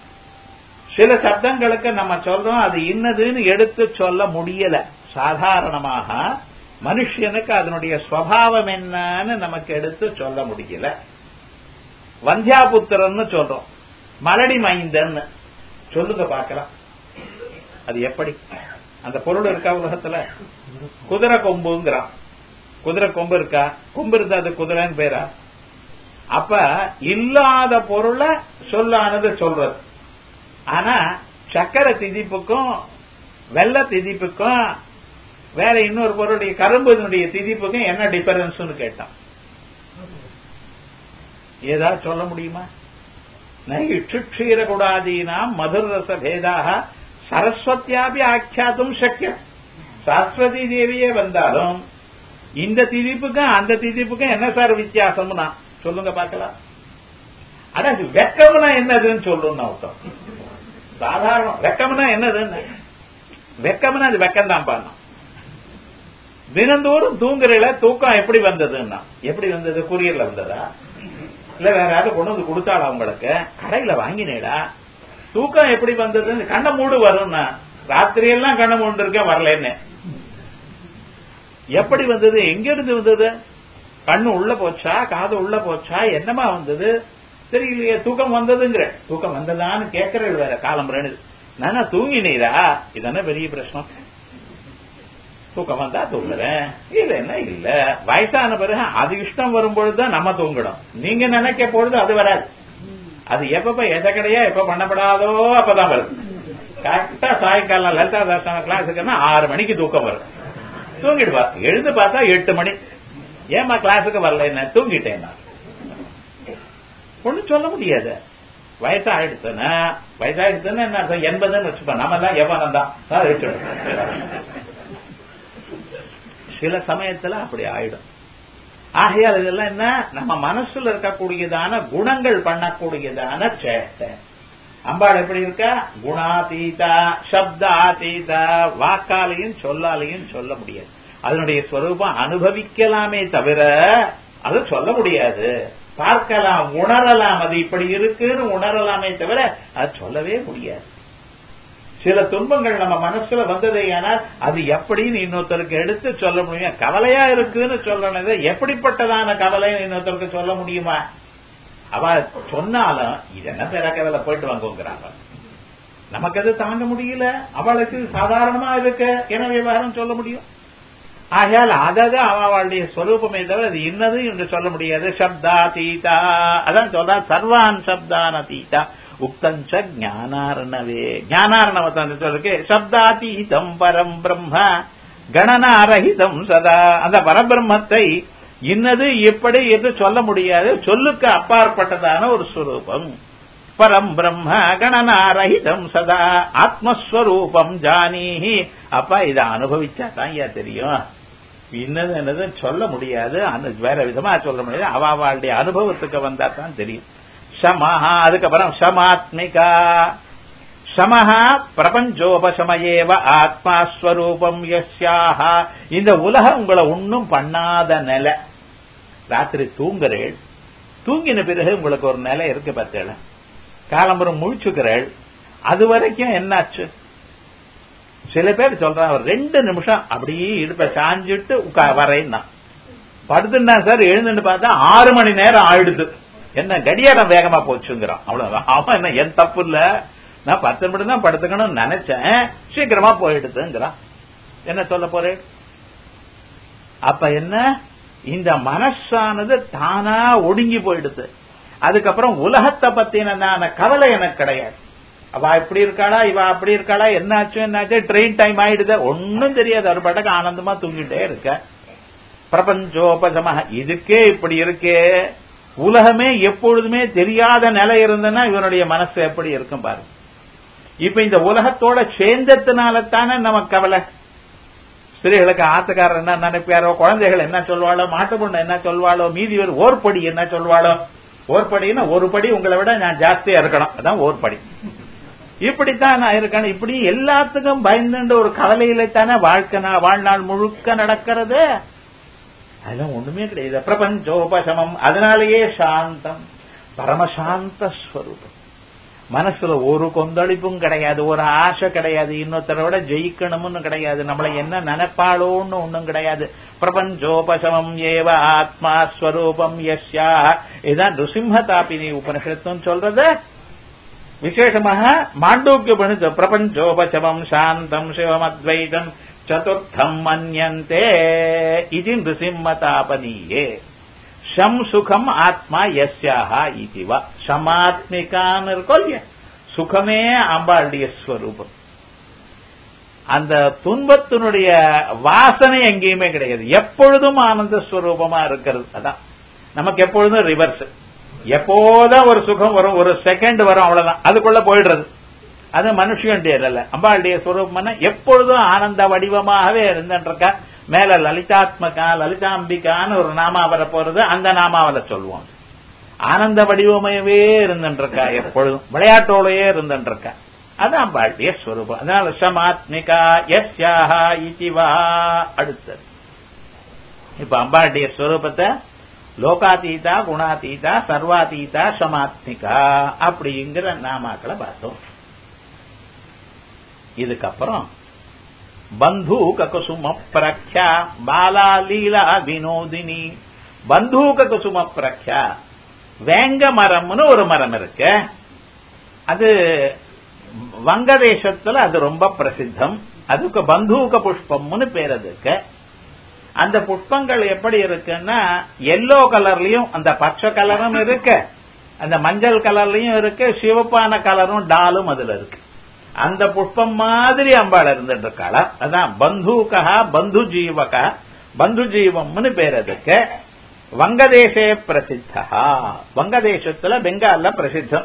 சில சப்தங்களுக்கு நம்ம சொல்றோம் அது இன்னதுன்னு எடுத்து சொல்ல முடியல சாதாரணமாக மனுஷனுக்கு அதனுடைய ஸ்வபாவம் என்னன்னு நமக்கு எடுத்து சொல்ல முடியல வந்தியாபுத்திரன்னு சொல்றோம் மலடி மைந்தன் சொல்லுங்க பார்க்கலாம் அது எப்படி அந்த பொருள் இருக்கா உலகத்துல குதிரை கொம்புங்கிறான் குதிரை கொம்பு இருக்கா கொம்பு இருந்தா அது குதிரைன்னு பேரா அப்ப இல்லாத பொருளை சொல்லானது சொல்றது ஆனா சக்கரை திதிப்புக்கும் வெள்ள திதிப்புக்கும் வேற இன்னொரு பொருளுடைய கரும்புனுடைய திதிப்புக்கும் என்ன டிஃபரன்ஸ் கேட்டான் ஏதாவது சொல்ல முடியுமா நைஷுக்ஷீரகுடாதீனாம் மதுரரச பேதாக சரஸ்வத்தியாபி ஆக்கியாத்தும் சக்கியம் சரஸ்வதி தேவியே வந்தாலும் இந்த திதிப்புக்கும் அந்த திதிப்புக்கும் என்ன சார் வித்தியாசம்னா சொல்லுங்க பார்க்கலாம் ஆனா வெக்கம்னா என்னதுன்னு சொல்லணும் அர்த்தம் சாதாரணம் வெக்கம்னா என்னதுன்னு வெக்கம்னா அது வெக்கம் தான் பண்ணணும் தினந்தோறும் தூங்குறல தூக்கம் எப்படி வந்ததுன்னா எப்படி வந்தது கூரியர்ல வந்ததா இல்ல வேற யாரும் கொண்டு வந்து கொடுத்தாளா உங்களுக்கு கடையில வாங்கினேடா தூக்கம் எப்படி வந்ததுன்னு கண்ணை மூடு வரும்னா ராத்திரி எல்லாம் கண்ணை மூண்டு இருக்கேன் வரலன்னு எப்படி வந்தது எங்க இருந்து வந்தது கண்ணு உள்ள போச்சா காது உள்ள போச்சா என்னமா வந்தது தெரியலையே தூக்கம் வந்ததுங்கிற தூக்கம் வந்ததான்னு கேட்கறது வேற காலம் ரெண்டு நானா தூங்கினீரா இதானே பெரிய பிரச்சனை தூக்கம் வந்தா தூங்குறேன் இல்லைன்னா இல்ல வயசான பிறகு அது இஷ்டம் வரும்பொழுதுதான் நம்ம தூங்கணும் நீங்க நினைக்க பொழுது அது வராது அது எப்பப்ப எதை கிடையா எப்ப பண்ணப்படாதோ அப்பதான் வருது கரெக்டா சாயங்காலம் லலிதா தாசன கிளாஸுக்குன்னா ஆறு மணிக்கு தூக்கம் வரும் தூங்கிடுவா எழுந்து பார்த்தா எட்டு மணி ஏமா கிளாஸுக்கு வரல என்ன தூங்கிட்டேன் நான் ஒண்ணும் சொல்ல முடியாது வயசாயிடுச்சுன்னா வயசாயிடுச்சுன்னா என்ன அர்த்தம் எண்பதுன்னு வச்சுப்போம் நம்ம எல்லாம் எவனம் தான் சில சமயத்துல அப்படி ஆயிடும் ஆகையால் இதெல்லாம் என்ன நம்ம மனசுல இருக்கக்கூடியதான குணங்கள் பண்ணக்கூடியதான சேட்டை அம்பாள் எப்படி இருக்கா குணாதீதா சப்தாதீதா வாக்காலையும் சொல்லாலையும் சொல்ல முடியாது அதனுடைய ஸ்வரூபம் அனுபவிக்கலாமே தவிர அது சொல்ல முடியாது பார்க்கலாம் உணரலாம் அது இப்படி இருக்குன்னு உணரலாமே தவிர அது சொல்லவே முடியாது சில துன்பங்கள் நம்ம மனசுல வந்ததே ஆனால் அது எப்படின்னு இன்னொருத்தருக்கு எடுத்து சொல்ல முடியும் கவலையா இருக்குன்னு சொல்லணுது எப்படிப்பட்டதான கவலைன்னு இன்னொருத்தருக்கு சொல்ல முடியுமா அவ சொன்னாலும் இது என்ன பேர கவலை போயிட்டு வாங்குங்கிறாங்க நமக்கு அது தாங்க முடியல அவளுக்கு சாதாரணமா இருக்கு என விவகாரம் சொல்ல முடியும் ஆகையால் அதாவது அவளுடைய ஸ்வரூபமே தவிர அது இன்னது என்று சொல்ல முடியாது சப்தா தீதா அதான் சொல்றா சர்வான் சப்தான தீதா உக்தஞ்ச ஞானாரணவே ஞானாரணவத்தை சொல்லுக்கு சப்தாதீதம் பரம் பிரம்ம கணனாரஹிதம் சதா அந்த பரபிரம்மத்தை இன்னது இப்படி என்று சொல்ல முடியாது சொல்லுக்கு அப்பாற்பட்டதான ஒரு ஸ்வரூபம் பரம் பிரம்ம கணனாரஹிதம் சதா ஆத்மஸ்வரூபம் ஜானீஹி அப்பா இதை அனுபவிச்சா தான் ஏன் தெரியும் இன்னது என்னது சொல்ல முடியாது வேற விதமா சொல்ல முடியாது அவளுடைய அனுபவத்துக்கு வந்தா தான் தெரியும் சமஹா அதுக்கப்புறம் சமாத்மிகா சமஹா பிரபஞ்சோபசமயேவ ஆத்மா ஸ்வரூபம் யஸ்யாக இந்த உலகம் உங்களை ஒன்னும் பண்ணாத நிலை ராத்திரி தூங்குறேள் தூங்கின பிறகு உங்களுக்கு ஒரு நிலை இருக்கு பார்த்தேன் காலம்பரம் முழிச்சுக்கிறேள் அது வரைக்கும் என்னாச்சு சில பேர் சொல்றாங்க ரெண்டு நிமிஷம் அப்படியே இடுப்ப சாஞ்சிட்டு வரேன்னா படுத்துனா சார் எழுந்துட்டு பார்த்தா ஆறு மணி நேரம் ஆயிடுது என்ன கடியாரம் வேகமா போச்சுங்கிறான் அவ்வளவுதான் அவன் என்ன என் தப்பு இல்ல நான் பத்து நிமிடம் தான் படுத்துக்கணும்னு நினைச்சேன் சீக்கிரமா போயிடுதுங்கிறான் என்ன சொல்ல போறேன் அப்ப என்ன இந்த மனசானது தானா ஒடுங்கி போயிடுது அதுக்கப்புறம் உலகத்தை பத்தின கவலை எனக்கு கிடையாது அவ இப்படி இருக்காளா இவ அப்படி இருக்காளா என்னாச்சு என்னாச்சு ட்ரெயின் டைம் ஆயிடுது ஒன்னும் தெரியாது ஒரு படக்கு ஆனந்தமா தூங்கிட்டே இருக்க பிரபஞ்சோபசம இதுக்கே இப்படி இருக்கே உலகமே எப்பொழுதுமே தெரியாத நிலை இருந்ததுன்னா இவனுடைய மனசு எப்படி இருக்கும் பாருங்க இப்ப இந்த உலகத்தோட சேர்ந்ததுனால தானே நமக்கு கவலை ஸ்திரீகளுக்கு ஆத்துக்காரர் என்ன நினைப்பாரோ குழந்தைகள் என்ன சொல்வாளோ மாட்டு பொண்ணு என்ன சொல்வாளோ மீதி ஒரு ஓர்படி என்ன சொல்வாளோ ஓர்படினா ஒரு படி உங்களை விட நான் ஜாஸ்தியா இருக்கணும் அதான் ஓர்படி இப்படித்தான் நான் இருக்கணும் இப்படி எல்லாத்துக்கும் பயந்துட்டு ஒரு கவலையில தானே வாழ்க்கை வாழ்நாள் முழுக்க நடக்கிறது அதெல்லாம் ஒண்ணுமே கிடையாது பிரபஞ்சோபசமம் அதனாலேயே சாந்தம் பரமசாந்த ஸ்வரூபம் மனசுல ஒரு கொந்தளிப்பும் கிடையாது ஒரு ஆசை கிடையாது இன்னொருத்தரை விட ஜெயிக்கணும்னு கிடையாது நம்மளை என்ன நினைப்பாளோன்னு ஒண்ணும் கிடையாது பிரபஞ்சோபசமம் ஏவ ஆத்மா ஸ்வரூபம் யஸ்யா இதான் ருசிம்ம தாபினி உபனிஷத்தும் சொல்றது விசேஷமாக மாண்டூக்கிய உபனிஷத்து பிரபஞ்சோபசமம் சாந்தம் சிவமத்வைதம் சதுர்த்தம் மன்யந்தே இது நிருசிம்மதாபனீயே ஷம் சுகம் ஆத்மா யஸ்யாக இதுவா ஷமாத்மிகான்னு இருக்கும் இல்லையா சுகமே அம்பாளுடைய ஸ்வரூபம் அந்த துன்பத்தினுடைய வாசனை எங்கேயுமே கிடையாது எப்பொழுதும் ஆனந்த ஸ்வரூபமா இருக்கிறது அதான் நமக்கு எப்பொழுதும் ரிவர்ஸ் எப்போதான் ஒரு சுகம் வரும் ஒரு செகண்ட் வரும் அவ்வளவுதான் அதுக்குள்ள போயிடுறது அது மனுஷனுடைய இல்ல அம்பாளுடைய ஸ்வரூபம்னா எப்பொழுதும் ஆனந்த வடிவமாகவே இருந்துருக்கா மேல லலிதாத்மகா லலிதாம்பிகான்னு ஒரு நாமா வர போறது அந்த நாமாவில சொல்லுவோம் ஆனந்த வடிவமையவே இருந்துருக்கா எப்பொழுதும் விளையாட்டோடையே இருந்துருக்கா அது அம்பாளுடைய ஸ்வரூபம் அதனால சமாத்மிகா யஸ்யாஹா இதிவா அடுத்தது இப்ப அம்பாளுடைய ஸ்வரூபத்தை லோகாதீதா குணாதீதா சர்வாதீதா சமாத்மிகா அப்படிங்கிற நாமாக்களை பார்த்தோம் இதுக்கப்புறம் பந்தூக குசும பிரக்யா பாலா லீலா வினோதினி பந்தூக குசும பிரக்யா வேங்க மரம்னு ஒரு மரம் இருக்கு அது வங்கதேசத்துல அது ரொம்ப பிரசித்தம் அதுக்கு பந்தூக புஷ்பம்னு பேர் அதுக்கு அந்த புஷ்பங்கள் எப்படி இருக்குன்னா எல்லோ கலர்லயும் அந்த பச்சை கலரும் இருக்கு அந்த மஞ்சள் கலர்லயும் இருக்கு சிவப்பான கலரும் டாலும் அதுல இருக்கு அந்த புஷ்பம் மாதிரி அம்பாள் இருந்துட்டு இருக்காளா அதான் பந்தூகா பந்து ஜீவகா பந்து ஜீவம்னு பேர் அதுக்கு வங்கதேசே பிரசித்தா வங்கதேசத்துல பெங்கால்ல பிரசித்தம்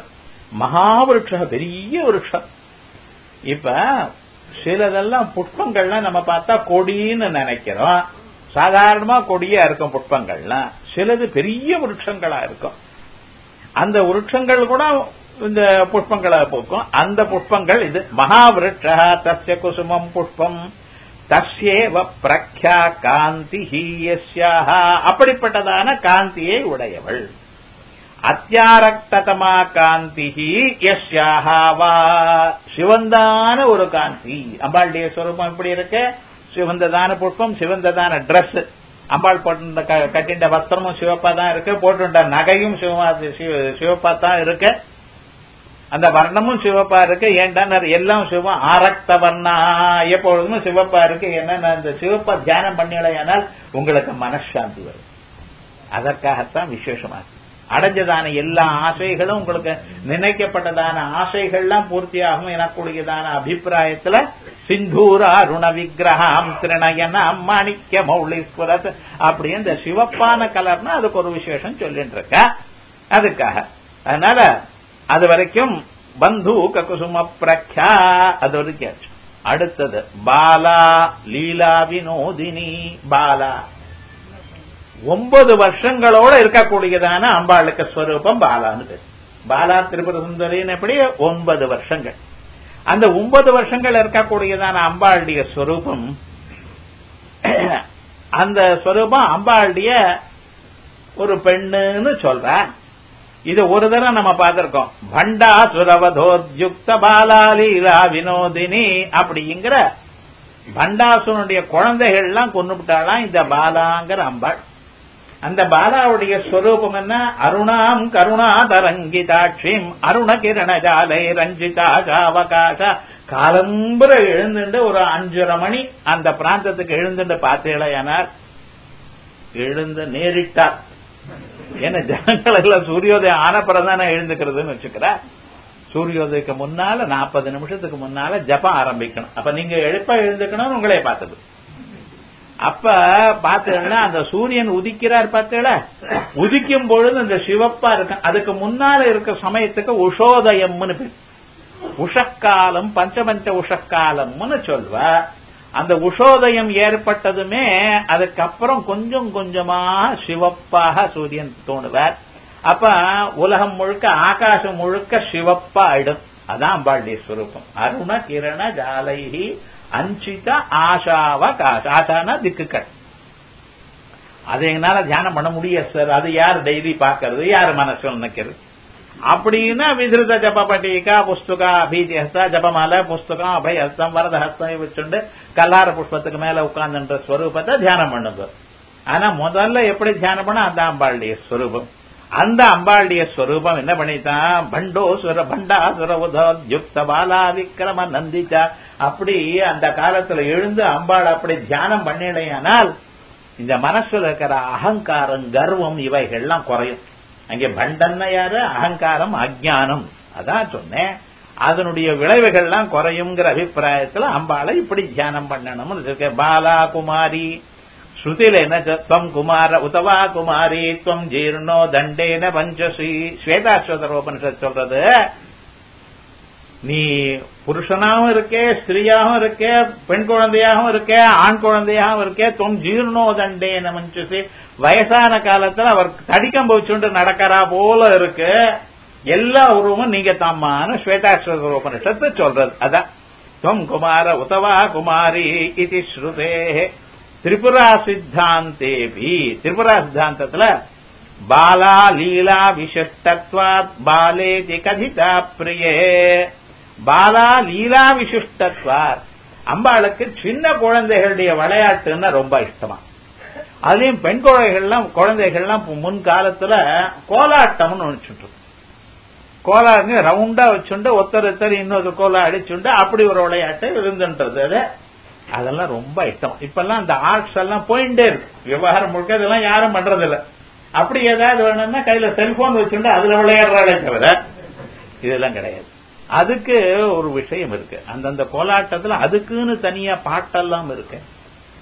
மகாவிருட்ச பெரிய விருட்சம் இப்ப சிலதெல்லாம் புஷ்பங்கள்லாம் நம்ம பார்த்தா கொடின்னு நினைக்கிறோம் சாதாரணமா கொடியா இருக்கும் புஷ்பங்கள்லாம் சிலது பெரிய விருட்சங்களா இருக்கும் அந்த விருட்சங்கள் கூட இந்த புஷ்பங்களை பூக்கும் அந்த புஷ்பங்கள் இது மகாவிருட்ச தஸ்ய குசுமம் புஷ்பம் தஸ்யேவ பிரக்யா காந்தி அப்படிப்பட்டதான காந்தியை உடையவள் அத்தியாரக்தமா காந்தி வா சிவந்தான ஒரு காந்தி அம்பாளுடைய ஸ்வரூபம் எப்படி இருக்கு சிவந்ததான புஷ்பம் சிவந்ததான டிரெஸ் அம்பாள் போட்டு கட்டின்ற வஸ்திரமும் சிவப்பா தான் இருக்கு போட்டுட்ட நகையும் சிவமா சிவப்பா தான் இருக்கு அந்த வர்ணமும் சிவப்பா இருக்கு ஏன்டா எல்லாம் சிவம் ஆரக்த வர்ணா எப்பொழுதும் சிவப்பா இருக்கு என்ன அந்த சிவப்பா தியானம் பண்ணினால் உங்களுக்கு மனசாந்தி வரும் அதற்காகத்தான் விசேஷமா அடைஞ்சதான எல்லா ஆசைகளும் உங்களுக்கு நினைக்கப்பட்டதான ஆசைகள்லாம் பூர்த்தியாகும் எனக்கூடியதான அபிப்பிராயத்துல சிந்தூரா ருண விக்கிரகம் திருநயனம் மாணிக்க மௌலீஸ்வரத் அப்படி இந்த சிவப்பான கலர்னா அதுக்கு ஒரு விசேஷம் சொல்லிட்டு இருக்க அதுக்காக அதனால அது வரைக்கும் பந்து ககுசும பிரக்யா அது வரைக்கும் அடுத்தது பாலா லீலா வினோதினி பாலா ஒன்பது வருஷங்களோட இருக்கக்கூடியதான அம்பாளுக்கு ஸ்வரூபம் பாலான்னு பாலா திரிபுர சுந்தரின்னு எப்படி ஒன்பது வருஷங்கள் அந்த ஒன்பது வருஷங்கள் இருக்கக்கூடியதான அம்பாளுடைய ஸ்வரூபம் அந்த ஸ்வரூபம் அம்பாளுடைய ஒரு பெண்ணுன்னு சொல்ற இது ஒரு தடவை நம்ம பார்த்திருக்கோம் பண்டா சுரவதோத்யுக்த பாலாலீலா வினோதினி அப்படிங்கிற பண்டாசுனுடைய குழந்தைகள்லாம் கொண்டுவிட்டாலாம் இந்த பாலாங்கிற அம்பாள் அந்த பாலாவுடைய ஸ்வரூபம் என்ன அருணாம் கருணா தரங்கிதாட்சிம் அருண கிரண ஜாலை ரஞ்சிதா ஜாவகாச காலம்புற எழுந்துட்டு ஒரு அஞ்சரை மணி அந்த பிராந்தத்துக்கு எழுந்துட்டு பார்த்தேளையானார் எழுந்து நேரிட்டார் ஏன்னா ஜனங்கள் எல்லாம் சூரியோதயம் ஆனப்புறம் தானே எழுந்துக்கிறதுன்னு வச்சுக்கிற சூரியோதயக்கு முன்னால நாற்பது நிமிஷத்துக்கு முன்னால ஜபம் ஆரம்பிக்கணும் அப்ப நீங்க எழுப்ப எழுந்துக்கணும்னு உங்களே பார்த்தது அப்ப பாத்தீங்கன்னா அந்த சூரியன் உதிக்கிறார் பார்த்தீங்களா உதிக்கும் பொழுது அந்த சிவப்பா இருக்கு அதுக்கு முன்னால இருக்க சமயத்துக்கு உஷோதயம்னு பேர் உஷக்காலம் பஞ்சபஞ்ச உஷக்காலம்னு சொல்வ அந்த உஷோதயம் ஏற்பட்டதுமே அதுக்கப்புறம் கொஞ்சம் கொஞ்சமா சிவப்பாக சூரியன் தோணுவார் அப்ப உலகம் முழுக்க ஆகாசம் முழுக்க சிவப்பா ஆயிடும் அதான் அம்பாளுடைய ஸ்வரூபம் அருண கிரண ஜாலைஹி அஞ்சித ஆஷாவ காச ஆஷானா திக்குக்கள் அதை என்னால தியானம் பண்ண முடியாது சார் அது யார் டெய்லி பாக்குறது யார் மனசுல நினைக்கிறது அப்படின்னா விதிருத ஜபபட்டிகா புஸ்தகா அபீதிஹஸ்தா ஜபமால புஸ்தகம் அபயஹஸ்தம் வரதஹஸ்தம் வச்சுண்டு கல்லார புஷ்பத்துக்கு மேல உட்கார்ந்துன்ற ஸ்வரூபத்தை தியானம் பண்ணுங்க ஆனா முதல்ல எப்படி தியானம் பண்ண அந்த அம்பாளுடைய ஸ்வரூபம் அந்த அம்பாளுடைய ஸ்வரூபம் என்ன பண்ணித்தான் பண்டோசுர பண்டாசுர உதயுக்த பாலா விக்ரம நந்திச்சா அப்படி அந்த காலத்துல எழுந்து அம்பாள் அப்படி தியானம் பண்ணிடையானால் இந்த மனசுல இருக்கிற அகங்காரம் கர்வம் இவைகள்லாம் குறையும் அங்கே பண்டன்ன யாரு அகங்காரம் அஜானம் அதான் சொன்னேன் அதனுடைய விளைவுகள்லாம் குறையுங்கிற அபிப்பிராயத்துல அம்பாளை இப்படி தியானம் பண்ணணும்னு இருக்கு பாலா குமாரி ஸ்ருதியில என்ன துவம் குமார உதவா குமாரி துவம் ஜீர்ணோ தண்டேன பஞ்சசி ஸ்வேதாஸ்வதரோபனிஷத் சொல்றது நீ புருஷனாகவும் இருக்கே ஸ்திரீயாகவும் இருக்கே பெண் குழந்தையாகவும் இருக்கே ஆண் குழந்தையாகவும் இருக்கே துவம் ஜீர்ணோ தண்டேன பஞ்சசி வயசான காலத்துல அவர் தடிக்கம் போச்சுண்டு நடக்கிறா போல இருக்கு எல்லா உருவமும் நீங்க தாமான ஸ்வேதாஸ்வதரோபனிஷத்து சொல்றது அதான் துவம் குமார உதவா குமாரி இது ஸ்ருதே திரிபுரா சித்தாந்தேபி திரிபுரா சித்தாந்தத்துல பாலா லீலா விசிஷ்டத்வாத் பாலேதி கதிதா பிரியே பாலா லீலா விசிஷ்டத்வாத் அம்பாளுக்கு சின்ன குழந்தைகளுடைய விளையாட்டுன்னா ரொம்ப இஷ்டமா அதுலயும் பெண் குழந்தைகள்லாம் குழந்தைகள்லாம் முன் காலத்துல கோலாட்டம்னு நினைச்சுட்டு கோலாங்க ரவுண்டா வச்சுண்டு ஒருத்தர் ஒருத்தர் இன்னொரு கோலா அடிச்சுண்டு அப்படி ஒரு விளையாட்டு இருந்துன்றது அது அதெல்லாம் ரொம்ப இஷ்டம் இப்பெல்லாம் அந்த ஆர்ட்ஸ் எல்லாம் போயிட்டே இருக்கு விவகாரம் முழுக்க இதெல்லாம் யாரும் பண்றது இல்ல அப்படி ஏதாவது வேணும்னா கையில செல்போன் வச்சுட்டு அதுல விளையாடுறாளே தவிர இதெல்லாம் கிடையாது அதுக்கு ஒரு விஷயம் இருக்கு அந்தந்த கோலாட்டத்துல அதுக்குன்னு தனியா பாட்டெல்லாம் இருக்கு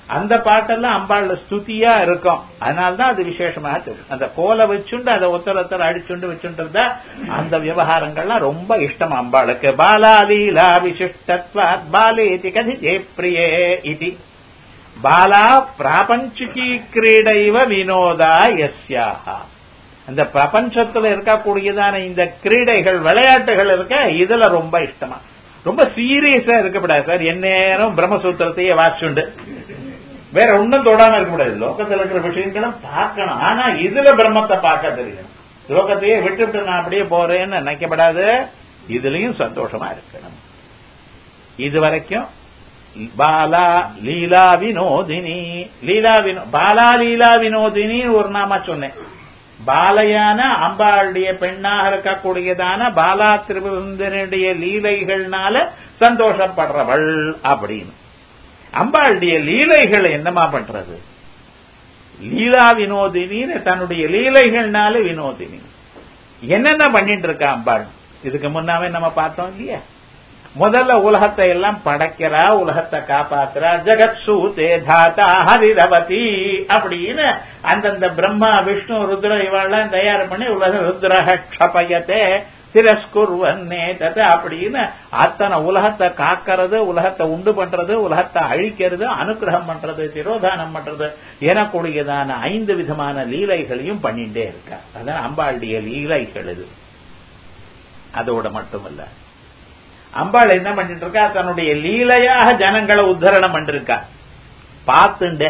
அந்த பாட்டெல்லாம் அம்பாள்ல ஸ்துதியா இருக்கும் அதனால்தான் அது விசேஷமாக தெரியும் அந்த கோலை வச்சுண்டு அதை ஒருத்தர் ஒருத்தர் அடிச்சுண்டு வச்சுட்டு அந்த விவகாரங்கள்லாம் ரொம்ப இஷ்டம் அம்பாளுக்கு பாலா லீலா விசிஷ்டத்வாத் பாலேதி கதிஜே பிரியே இது பாலா பிராபஞ்சிகி கிரீடைவ வினோதா எஸ்யாஹா அந்த பிரபஞ்சத்துல இருக்கக்கூடியதான இந்த கிரீடைகள் விளையாட்டுகள் இருக்க இதுல ரொம்ப இஷ்டமா ரொம்ப சீரியஸா இருக்கக்கூடாது சார் எந்நேரம் பிரம்மசூத்திரத்தையே வாசிச்சுண்டு வேற ஒன்னும் தொடாம இருக்கக்கூடாது லோகத்துல இருக்கிற விஷயங்களும் பார்க்கணும் ஆனா இதுல பிரம்மத்தை பார்க்க தெரியணும் லோகத்தையே விட்டுவிட்டு நான் அப்படியே போறேன்னு நினைக்கப்படாது இதுலயும் சந்தோஷமா இருக்கணும் இது வரைக்கும் பாலா லீலா வினோதினி லீலா வினோ பாலா லீலா வினோதினி ஒரு நாம சொன்னேன் பாலையான அம்பாளுடைய பெண்ணாக இருக்கக்கூடியதான பாலா திருவிருந்தனுடைய லீலைகள்னால சந்தோஷப்படுறவள் அப்படின்னு அம்பாளுடைய லீலைகள் என்னமா பண்றது லீலா வினோதினின்னு தன்னுடைய லீலைகள்னால வினோதினி என்னென்ன பண்ணிட்டு இருக்கா அம்பாள் இதுக்கு முன்னாவே நம்ம பார்த்தோம் இல்லையா முதல்ல உலகத்தை எல்லாம் படைக்கிறா உலகத்தை காப்பாத்துறா ஜெகத் சூதே தாத்தா ஹரிரவதி அப்படின்னு அந்தந்த பிரம்மா விஷ்ணு ருத்ர இவாள்லாம் தயார் பண்ணி உலக ருத்ரஹ க்ஷபயத்தே திரஸ்குர்வன்னே தத்து அப்படின்னு அத்தனை உலகத்தை காக்கிறது உலகத்தை உண்டு பண்றது உலகத்தை அழிக்கிறது அனுகிரகம் பண்றது திரோதானம் பண்றது எனக்கூடியதான ஐந்து விதமான லீலைகளையும் பண்ணிட்டே இருக்கா அதான் அம்பாளுடைய லீலைகள் இது அதோட மட்டுமல்ல அம்பாள் என்ன பண்ணிட்டு இருக்கா தன்னுடைய லீலையாக ஜனங்களை உத்தரணம் பண்ணிருக்கா பார்த்துண்டு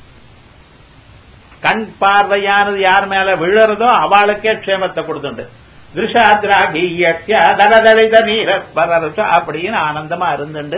கண் பார்வையானது யார் மேல விழுறதோ அவளுக்கே க்ஷேமத்தை கொடுத்துண்டு திருஷாத்ராகிய தடதளித நீரஸ்வரருஷ அப்படின்னு ஆனந்தமா இருந்துண்டு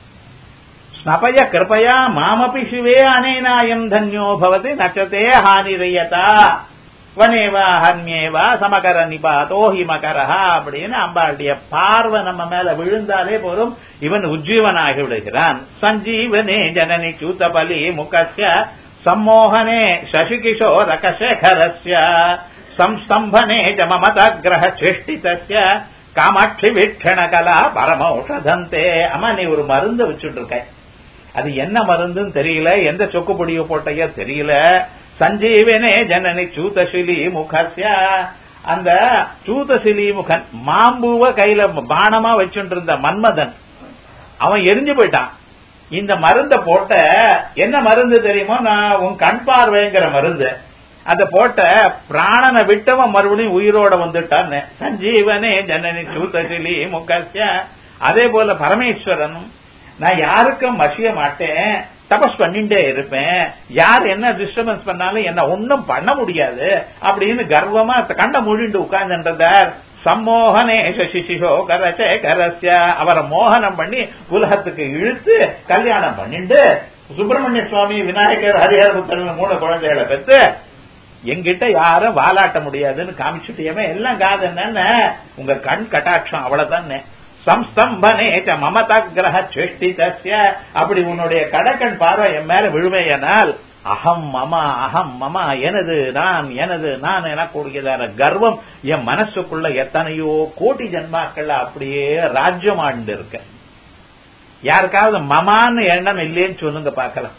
ஸ்னபய கிருபயா மாமபி சிவே அனேனாயம் தன்யோ பவதி நச்சதே ஹானிரையதா வனேவா ஹன்யேவா சமகர நிபாதோ ஹிமகரஹா அப்படின்னு அம்பாளுடைய பார்வை நம்ம மேல விழுந்தாலே போதும் இவன் உஜ்ஜீவனாகி விடுகிறான் சஞ்சீவனே ஜனனி சூத்தபலி முகஸ்ய சம்மோகனே சசிகிஷோர கசேகரஸ்ய சம்ஸ்தம்பனே ஜ மமதாகிரக சேஷ்டிதஸ்ய காமாட்சி வீட்சண கலா பரமௌஷதந்தே அம்மா நீ ஒரு மருந்து வச்சுட்டு இருக்க அது என்ன மருந்துன்னு தெரியல எந்த சொக்கு பொடிய போட்டையோ தெரியல சஞ்சீவனே ஜனனி சூதசிலி முகஸ்ய அந்த சூதசிலி முகன் மாம்புவ கையில பானமா வச்சுட்டு இருந்த மன்மதன் அவன் எரிஞ்சு போயிட்டான் இந்த மருந்த போட்ட என்ன மருந்து தெரியுமோ நான் உன் கண் பார்வைங்கிற மருந்து அத போட்ட பிராணனை விட்டவன் மறுபடியும் உயிரோட வந்துட்டான்னு சஞ்சீவனே ஜனனி சூதசிலி முகஸ்ய அதே போல பரமேஸ்வரனும் நான் யாருக்கும் மசிய மாட்டேன் தபஸ் பண்ணிட்டே இருப்பேன் யார் என்ன டிஸ்டர்பன்ஸ் பண்ணாலும் என்ன ஒன்னும் பண்ண முடியாது அப்படின்னு கர்வமா கண்ட மூடிண்டு உட்கார்ந்துன்றார் சம்மோகனே சசிசிஷோ கரசே கரஸ்ய அவரை மோகனம் பண்ணி உலகத்துக்கு இழுத்து கல்யாணம் பண்ணிட்டு சுப்பிரமணிய சுவாமி விநாயகர் ஹரிஹர புத்தன் மூணு குழந்தைகளை பெற்று எங்கிட்ட யாரும் வாலாட்ட முடியாதுன்னு காமிச்சுட்டியமே எல்லாம் காது என்னன்னு உங்க கண் கட்டாட்சம் அவ்வளவுதானே சம்ஸ்தம்பனே மமதாகிரக சேஷ்டிதஸ்ய அப்படி உன்னுடைய கடக்கண் பார்வை என் மேல விழுமையனால் அகம் மமா அகம் மமா எனது நான் எனது நான் எனக்கூடியதான கர்வம் என் மனசுக்குள்ள எத்தனையோ கோடி ஜன்மாக்கள்ல அப்படியே ராஜ்யம் ஆண்டு இருக்க யாருக்காவது மமான்னு எண்ணம் இல்லைன்னு சொல்லுங்க பார்க்கலாம்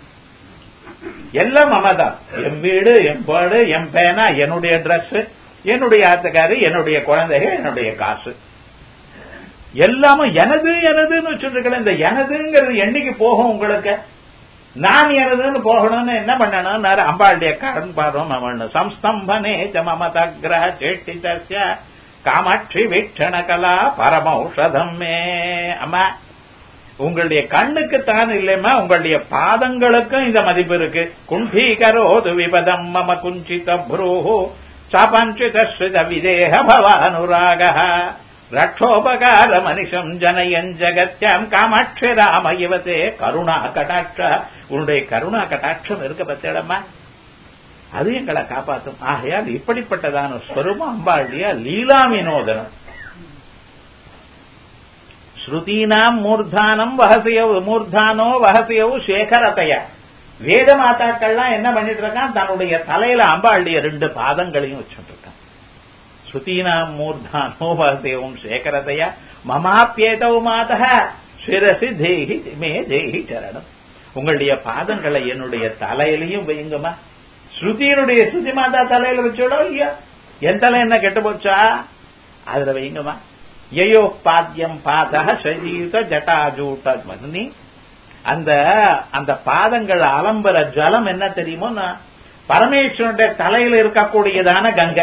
எல்லாம் மமதான் என் வீடு என் பாடு என் பேனா என்னுடைய டிரெஸ் என்னுடைய ஆத்துக்காரு என்னுடைய குழந்தைகள் என்னுடைய காசு எல்லாமும் எனது எனதுன்னு வச்சுருக்கல இந்த எனதுங்கிறது என்னைக்கு போகும் உங்களுக்கு நான் எனதுன்னு போகணும்னு என்ன பண்ணணும் அம்பாளுடைய கரண் பார்வம் அவன் சம்ஸ்தம்பனே மமதக்ரஹ சேட்டிதஸ்ய காமாட்சி வீட்சண கலா பரமௌஷதம் மே அம்மா உங்களுடைய கண்ணுக்கு தான் இல்லையம்மா உங்களுடைய பாதங்களுக்கும் இந்த மதிப்பு இருக்கு குண்டீகரோது விபதம் மம குஞ்சித புரோஹோ சாபஞ்சித விதேக பவானுராக ரட்சோபகார மனுஷம் ஜனயன் ஜகத்யாம் காமாட்சி ராம இவத்தே கருணா கட்டாட்ச உன்னுடைய கருணா கட்டாட்சம் இருக்க பத்தியடம்மா அது எங்களை காப்பாற்றும் ஆகையால் இப்படிப்பட்டதான ஸ்வரூபம் அம்பாளுடைய லீலா வினோதனம் ஸ்ருதீனாம் மூர்தானம் வகசியவு மூர்தானோ வகசியவு சேகரத்தைய வேத மாதாக்கள்லாம் என்ன பண்ணிட்டு இருக்கான் தன்னுடைய தலையில அம்பாளுடைய ரெண்டு பாதங்களையும் வச்சுட்டு இருக்கான் ஸ்ருதீனாம் மூர்தானோ வகசியவும் சேகரத்தைய மமாப்பியேதவு மாதக சிரசி தேகி மே தேகி சரணம் உங்களுடைய பாதங்களை என்னுடைய தலையிலையும் வையுங்கம்மா ஸ்ருதியினுடைய ஸ்ருதி மாதா தலையில வச்சோடோ இல்லையா என் தலை என்ன கெட்டு போச்சா அதுல வைங்கம்மா யயோ பாத்தியம் பாதக சரீத ஜட்டாஜூட்ட மதுனி அந்த அந்த பாதங்கள் அலம்புற ஜலம் என்ன தெரியுமோ பரமேஸ்வரனுடைய தலையில இருக்கக்கூடியதான கங்கை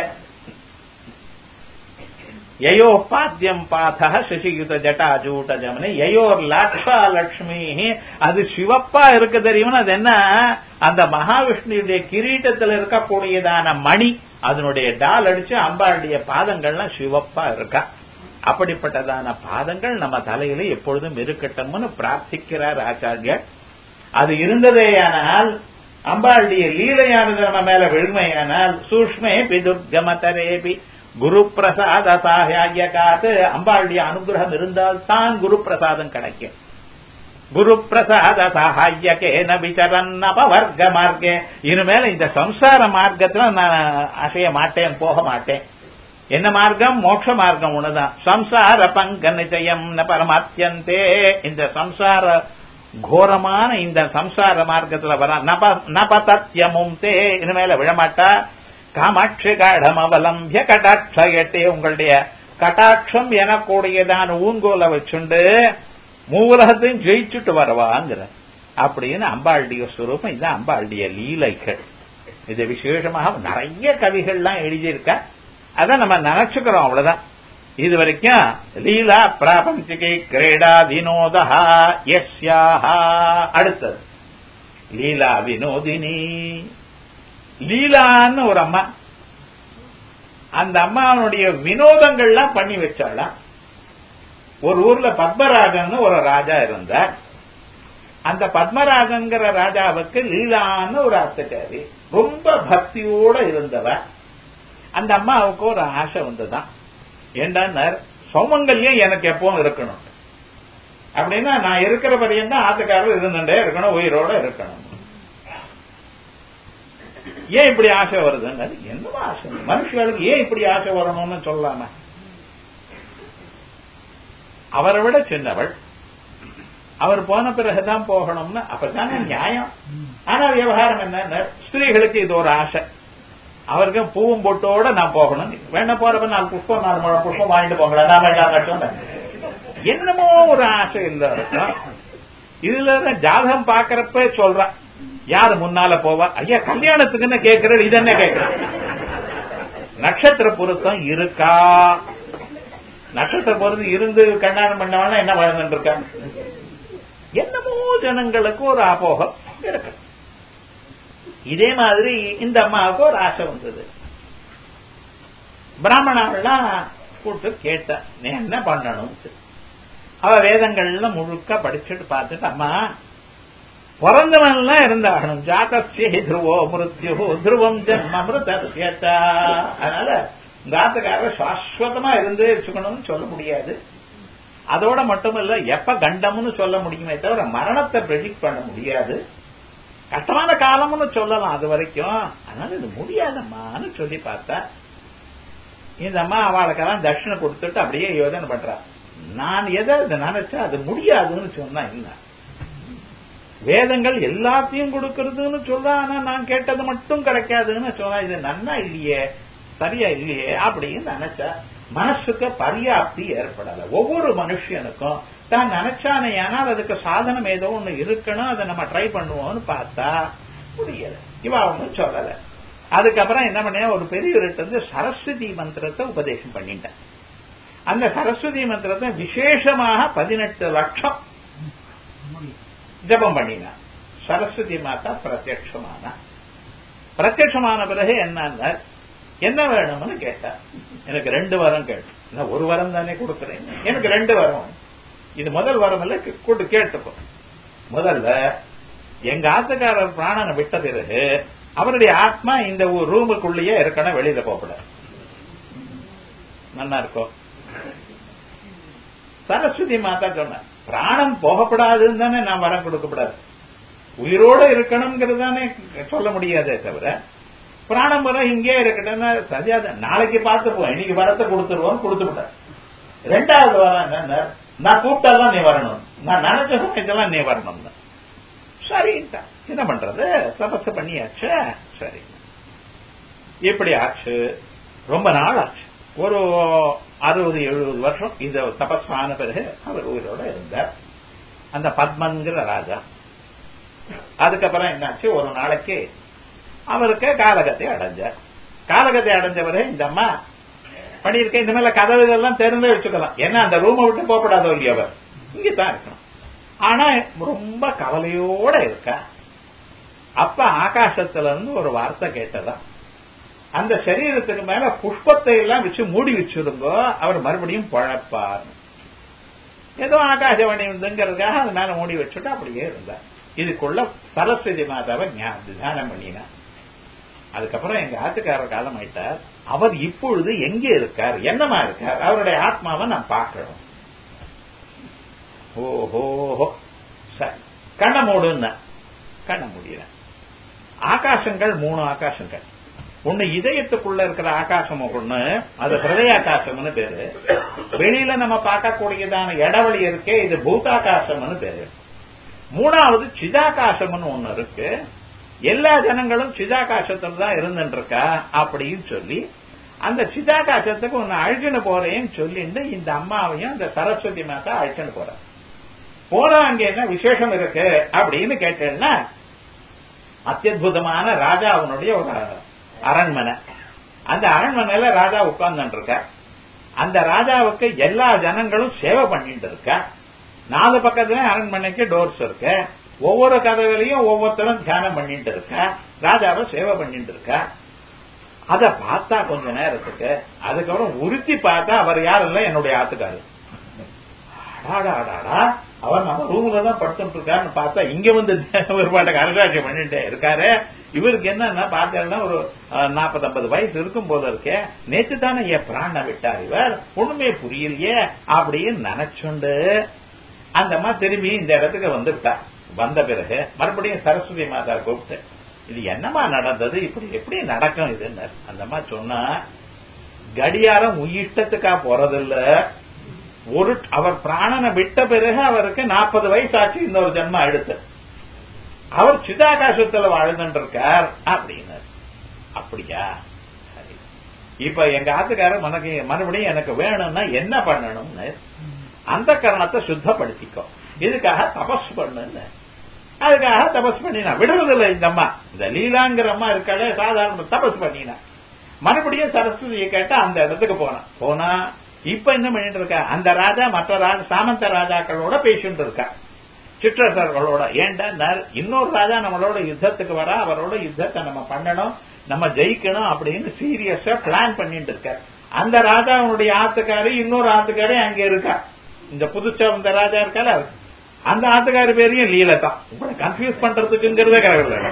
யயோ பாத்தியம் பாதக சசியுத ஜட்டாஜூட்ட ஜமனி யயோர் லக்ஷா லட்சுமி அது சிவப்பா இருக்கு தெரியுமா அது என்ன அந்த மகாவிஷ்ணுடைய கிரீட்டத்தில் இருக்கக்கூடியதான மணி அதனுடைய டால் அடிச்சு அம்பாளுடைய பாதங்கள்லாம் சிவப்பா இருக்கா அப்படிப்பட்டதான பாதங்கள் நம்ம தலையில எப்பொழுதும் இருக்கட்டும்னு பிரார்த்திக்கிறார் ஆச்சாரியர் அது இருந்ததேயானால் அம்பாளுடைய லீலையானது நம்ம மேல விழுமையானால் சூஷ்மே பிதுர்கமதரேபி குரு பிரசாத சாயாயகாத்து அம்பாளுடைய அனுகிரகம் இருந்தால் தான் குரு பிரசாதம் கிடைக்கும் குரு பிரசாத சாஹாயகேன விசரன் அபவர்க்க மார்க்கே இனிமேல இந்த சம்சார மார்க்கத்துல நான் அசைய மாட்டேன் போக மாட்டேன் என்ன மார்க்கம் மோட்ச மார்க்கம் ஒண்ணுதான் சம்சார பங்க நிச்சயம் ந பரமாத்தியந்தே இந்த சம்சார கோரமான இந்த சம்சார மார்க்கத்துல வர நபதத்தியமும் தே இனிமேல விழமாட்டா காமாட்சி காடம் அவலம்பிய கட்டாட்சயட்டே உங்களுடைய கட்டாட்சம் எனக்கூடியதான ஊங்கோல வச்சுண்டு மூலகத்தையும் ஜெயிச்சுட்டு வரவாங்கிற அப்படின்னு அம்பாளுடைய ஸ்வரூபம் இதுதான் அம்பாளுடைய லீலைகள் இது விசேஷமாக நிறைய கவிகள்லாம் எழுதியிருக்க அதான் நம்ம நினைச்சுக்கிறோம் அவ்வளவுதான் இது வரைக்கும் லீலா பிராபஞ்சிகை கிரீடா வினோதா யஸ்யாஹா அடுத்தது லீலா வினோதினி லீலான்னு ஒரு அம்மா அந்த அம்மாவனுடைய வினோதங்கள்லாம் பண்ணி வச்சாலாம் ஒரு ஊர்ல பத்மராஜன் ஒரு ராஜா இருந்தார் அந்த பத்மராஜன்கிற ராஜாவுக்கு லீலான்னு ஒரு அர்த்தக்காரி ரொம்ப பக்தியோட இருந்தவர் அந்த அம்மாவுக்கு ஒரு ஆசை வந்துதான் ஏண்டான்னார் சௌமங்கல்யம் எனக்கு எப்பவும் இருக்கணும் அப்படின்னா நான் இருக்கிற வரையும் தான் ஆத்துக்காரர் இருந்துட்டே இருக்கணும் உயிரோட இருக்கணும் ஏன் இப்படி ஆசை வருதுன்னு என்னவோ ஆசை மனுஷர்களுக்கு ஏன் இப்படி ஆசை வரணும்னு சொல்லாம அவரை விட சின்னவள் அவர் போன பிறகுதான் போகணும்னு அப்பதானே நியாயம் ஆனா விவகாரம் என்ன ஸ்திரீகளுக்கு இது ஒரு ஆசை அவருக்கு பூவும் பொட்டோட நான் போகணும் வேணா போறப்ப நாலு புஷ்பம் நாலு முழம் புஷ்பம் வாங்கிட்டு போங்களா நாம எல்லாம் என்னமோ ஒரு ஆசை இல்ல இருக்கும் இதுல ஜாதகம் பாக்குறப்ப சொல்றான் யாரு முன்னால போவா ஐயா கல்யாணத்துக்குன்னு கேட்கிற இது என்ன கேட்கிற நட்சத்திர பொருத்தம் இருக்கா நட்சத்திர பொருத்தம் இருந்து கல்யாணம் பண்ணவனா என்ன வாழ்ந்துட்டு இருக்காங்க என்னமோ ஜனங்களுக்கு ஒரு ஆபோகம் இருக்கு இதே மாதிரி இந்த அம்மாவுக்கு ஒரு ஆசை வந்தது பிராமணாவெல்லாம் கூட்டு கேட்ட நீ என்ன பண்ணணும் அவ வேதங்கள்ல முழுக்க படிச்சுட்டு பார்த்துட்டு அம்மா பிறந்தவன்லாம் இருந்தாகணும் ஜாத்தசிய துருவோ மிருத்யு துருவம் ஜன்ம மிருதா அதனால காத்துக்காரர் சாஸ்வதமா இருந்து வச்சுக்கணும்னு சொல்ல முடியாது அதோட மட்டுமல்ல எப்ப கண்டம்னு சொல்ல முடியுமே தவிர மரணத்தை ப்ரெடிக்ட் பண்ண முடியாது கஷ்டமான காலம்னு சொல்லலாம் அது வரைக்கும் அதனால இது முடியாதம்மான்னு சொல்லி பார்த்தா இந்த அம்மா அவளுக்கெல்லாம் தட்சிணை கொடுத்துட்டு அப்படியே யோஜனை பண்றா நான் எதை நினைச்சா அது முடியாதுன்னு சொன்னா என்ன வேதங்கள் எல்லாத்தையும் கொடுக்கறதுன்னு சொல்றா ஆனா நான் கேட்டது மட்டும் கிடைக்காதுன்னு சொன்னா இது நன்னா இல்லையே சரியா இல்லையே அப்படின்னு நினைச்சா மனசுக்கு பரியாப்தி ஏற்படல ஒவ்வொரு மனுஷனுக்கும் தான் நினைச்சானே ஆனால் அதுக்கு சாதனம் ஏதோ ஒண்ணு இருக்கணும் அதை நம்ம ட்ரை பண்ணுவோம்னு பார்த்தா முடியல இவ ஒன்னும் சொல்லல அதுக்கப்புறம் என்ன பண்ண ஒரு பெரியவர்கிட்ட வந்து சரஸ்வதி மந்திரத்தை உபதேசம் பண்ணிட்டேன் அந்த சரஸ்வதி மந்திரத்தை விசேஷமாக பதினெட்டு லட்சம் ஜபம் பண்ணினான் சரஸ்வதி மாதா பிரத்யட்சமான பிரத்யட்சமான பிறகு என்ன என்ன வேணும்னு கேட்டா எனக்கு ரெண்டு வரம் கேட்டு ஒரு வரம் தானே கொடுக்குறேன் எனக்கு ரெண்டு வரம் இது முதல் வரம் இல்ல கூட்டு கேட்டுப்போ முதல்ல எங்க ஆத்துக்காரர் பிராணனை விட்ட பிறகு அவருடைய ஆத்மா இந்த ரூமுக்குள்ளேயே இருக்கணும் வெளியில போகக்கூடாது நல்லா இருக்கும் சரஸ்வதி மாதா சொன்ன பிராணம் போகப்படாதுன்னு தானே நான் வரம் கொடுக்கப்படாது உயிரோட இருக்கணுங்கிறது தானே சொல்ல முடியாதே தவிர பிராணம் வர இங்கே இருக்கட்டும்னா சரியா நாளைக்கு பார்த்துப்போம் இன்னைக்கு வரத்தை கொடுத்துருவோம் கொடுத்து விட்டார் ரெண்டாவது வரம் என்ன நான் கூப்பிட்டாதான் நீ வரணும் நான் நினைச்ச சமயத்தெல்லாம் நீ வரணும் சரின்ட்டா என்ன பண்றது தபஸ் பண்ணியாச்சு சரி இப்படி ஆச்சு ரொம்ப நாள் ஆச்சு ஒரு அறுபது எழுபது வருஷம் இந்த தபஸ் ஆன பிறகு அவர் உயிரோட இருந்தார் அந்த பத்மன்கிற ராஜா அதுக்கப்புறம் என்னாச்சு ஒரு நாளைக்கு அவருக்கு காலகத்தை அடைஞ்சார் காலகத்தை அடைஞ்ச பிறகு இந்த அம்மா பண்ணியிருக்க இந்த மேல கதவுகள்லாம் திறந்து வச்சுக்கலாம் ஏன்னா அந்த ரூமை விட்டு போகப்படாதோ இல்லையா அவர் இங்கதான் இருக்கணும் ஆனா ரொம்ப கவலையோட இருக்க அப்ப ஆகாசத்துல இருந்து ஒரு வார்த்தை கேட்டதா அந்த சரீரத்துக்கு மேல புஷ்பத்தை எல்லாம் வச்சு மூடி வச்சிருந்தோ அவர் மறுபடியும் பழப்பார் ஏதோ ஆகாசவாணி வந்துங்கிறதுக்காக அது மேல மூடி வச்சுட்டு அப்படியே இருந்தார் இதுக்குள்ள சரஸ்வதி மாதாவை தியானம் பண்ணினார் அதுக்கப்புறம் எங்க ஆத்துக்காரர் காலம் ஆயிட்டார் அவர் இப்பொழுது எங்கே இருக்கார் என்னமா இருக்கார் அவருடைய ஆத்மாவை நான் பார்க்கணும் ஓஹோ சரி கண்ண மூடுன்னா கண்ண முடியல ஆகாசங்கள் மூணு ஆகாசங்கள் ஒண்ணு இதயத்துக்குள்ள இருக்கிற ஆகாசம் ஒண்ணு அது ஹிருதய ஆகாசம்னு பேரு வெளியில நம்ம பார்க்கக்கூடியதான இடவழி இருக்கே இது பூதாகாசம்னு பேரு மூணாவது சிதாகாசம்னு ஒண்ணு இருக்கு எல்லா ஜனங்களும் சிதாகாசத்துல தான் இருந்துட்டு இருக்கா அப்படின்னு சொல்லி அந்த சிதாகாசத்துக்கு ஒன்னு அழிச்சுன்னு போறேன்னு சொல்லிட்டு இந்த அம்மாவையும் இந்த சரஸ்வதி மாதா அழிச்சுன்னு போற போனா அங்க என்ன விசேஷம் இருக்கு அப்படின்னு கேட்டேன்னா அத்தியுதமான ராஜாவுனுடைய ஒரு அரண்மனை அந்த அரண்மனையில ராஜா உட்கார்ந்து இருக்க அந்த ராஜாவுக்கு எல்லா ஜனங்களும் சேவை பண்ணிட்டு இருக்க நாலு பக்கத்துல அரண்மனைக்கு டோர்ஸ் இருக்கு ஒவ்வொரு கதவுலையும் ஒவ்வொருத்தரும் தியானம் பண்ணிட்டு இருக்க ராஜாவை சேவை பண்ணிட்டு இருக்க அத பார்த்தா கொஞ்ச நேரத்துக்கு அதுக்கப்புறம் உறுத்தி பார்த்தா அவர் யாரும் இல்ல என்னுடைய ஆத்துக்காரு அடாடாடாடா அவர் நம்ம ரூம்ல தான் படுத்துட்டு இருக்காருன்னு பார்த்தா இங்க வந்து ஒரு பாட்டுக்கு அருகாட்சியம் பண்ணிட்டே இருக்காரு இவருக்கு என்னன்னா பார்த்தா ஒரு நாற்பது ஐம்பது வயசு இருக்கும் போல இருக்கே நேற்று தானே என் பிராண விட்டார் இவர் ஒண்ணுமே புரியலையே அப்படின்னு நினைச்சுண்டு அந்த அம்மா திரும்பி இந்த இடத்துக்கு வந்துட்டா வந்த பிறகு மறுபடியும் சரஸ்வதி மாதா கூப்பிட்டு இது என்னமா நடந்தது இப்படி எப்படி நடக்கும் இதுன்னு அந்த அம்மா சொன்னா கடியாரம் உயிட்டத்துக்கா போறதில்ல ஒரு அவர் பிராணனை விட்ட பிறகு அவருக்கு நாற்பது வயசு ஆச்சு இன்னொரு ஜென்மா எடுத்து அவர் சிதாகாசத்துல வாழ்ந்துட்டு இருக்கார் அப்படின்னு அப்படியா சரி இப்ப எங்க ஆத்துக்காரர் மனக்கு மறுபடியும் எனக்கு வேணும்னா என்ன பண்ணணும்னு அந்த கரணத்தை சுத்தப்படுத்திக்கோ இதுக்காக தபஸ் பண்ணுன்னு அதுக்காக தபஸ் பண்ணினா விடுறதில்லை இந்த அம்மா இந்த லீலாங்கிற அம்மா இருக்காளே சாதாரண தபஸ் பண்ணினா மறுபடியும் சரஸ்வதியை கேட்டா அந்த இடத்துக்கு போனா போனா இப்ப என்ன பண்ணிட்டு இருக்கா அந்த ராஜா மற்ற ராஜா சாமந்த ராஜாக்களோட பேசிட்டு இருக்கா சிற்றரசர்களோட ஏண்டா இன்னொரு ராஜா நம்மளோட யுத்தத்துக்கு வர அவரோட யுத்தத்தை நம்ம பண்ணணும் நம்ம ஜெயிக்கணும் அப்படின்னு சீரியஸா பிளான் பண்ணிட்டு இருக்க அந்த ராஜாவுடைய ஆத்துக்காரி இன்னொரு ஆத்துக்காரி அங்க இருக்கா இந்த புதுச்சா வந்த ராஜா இருக்கால அந்த ஆத்துக்காரி பேரையும் லீல தான் உங்களை கன்ஃபியூஸ் பண்றதுக்குங்கிறதே கிடையாது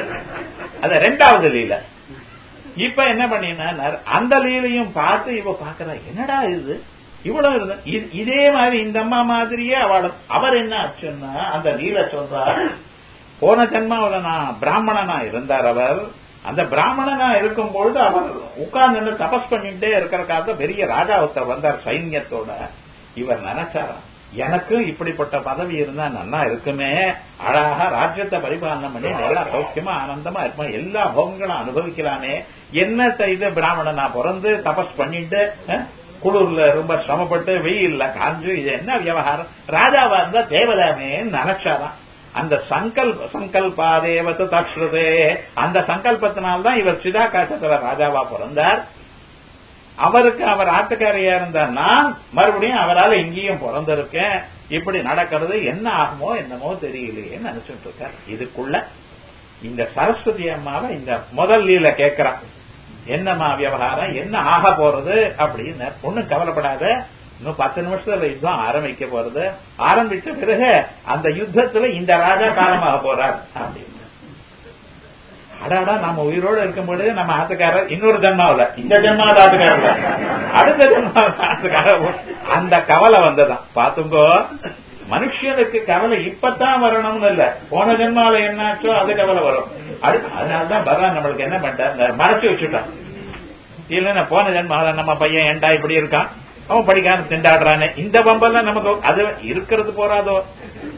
அத ரெண்டாவது லீல இப்ப என்ன பண்ணினா அந்த லீலையும் பார்த்து இவ பாக்குறா என்னடா இது இவ்வளவு இருந்த இதே மாதிரி இந்த அம்மா மாதிரியே அவள் அவர் என்ன ஆச்சுன்னா அந்த லீல சொல்றார் போன ஜென்மாவில நான் பிராமணனா இருந்தார் அவர் அந்த பிராமணனா இருக்கும் பொழுது அவர் உட்கார்ந்து தபஸ் பண்ணிட்டே இருக்கிற காலத்துல பெரிய ராஜா ஒருத்தர் வந்தார் சைன்யத்தோட இவர் நினைச்சாராம் எனக்கும் இப்படிப்பட்ட பதவி இருந்தா நல்லா இருக்குமே அழகா ராஜ்யத்தை பரிபாலனம் பண்ணி நல்லா சௌக்கியமா ஆனந்தமா இருப்பேன் எல்லா போகங்களும் அனுபவிக்கலாமே என்ன செய்து பிராமணனா பிறந்து தபஸ் பண்ணிட்டு குளிர்ல ரொம்ப சிரமப்பட்டு வெயில்ல காஞ்சு இது என்ன விவகாரம் ராஜாவா இருந்தா தேவதாமேன்னு நினைச்சாராம் அந்த சங்கல்ப சங்கல்பாதேவத்து தக்ஷதே அந்த சங்கல்பத்தினால்தான் இவர் சிதாகாசத்துல ராஜாவா பிறந்தார் அவருக்கு அவர் ஆட்டுக்காரியா இருந்தா நான் மறுபடியும் அவரால் இங்கேயும் பிறந்திருக்கேன் இப்படி நடக்கிறது என்ன ஆகுமோ என்னமோ தெரியலையேன்னு நினைச்சிட்டு இருக்கார் இதுக்குள்ள இந்த சரஸ்வதி அம்மாவை இந்த முதல் லீல கேட்கிறான் என்னம்மா விவகாரம் என்ன ஆக போறது அப்படின்னு ஒன்னும் கவலைப்படாத இன்னும் பத்து நிமிஷத்துல யுத்தம் ஆரம்பிக்க போறது ஆரம்பிச்ச பிறகு அந்த யுத்தத்துல இந்த ராஜா காலமாக போறார் அப்படின்னு அடாடா நம்ம உயிரோடு இருக்கும் பொழுது நம்ம ஆத்துக்காரர் இன்னொரு ஜென்மாவில இந்த ஜென்மாவில் ஆத்துக்காரர் அடுத்த ஜென்மாவில் ஆத்துக்காரர் அந்த கவலை வந்ததான் பாத்துங்கோ மனுஷனுக்கு கவலை இப்பதான் வரணும்னு இல்ல போன ஜென்மாவில என்னாச்சோ அது கவலை வரும் அடுத்து அதனாலதான் பகவான் நம்மளுக்கு என்ன பண்ணிட்டார் மறைச்சு வச்சுட்டான் இல்லைன்னா போன ஜென்மாவில நம்ம பையன் ஏண்டா இப்படி இருக்கான் அவன் படிக்காம திண்டாடுறானே இந்த பம்பெல்லாம் நமக்கு அது இருக்கிறது போறாதோ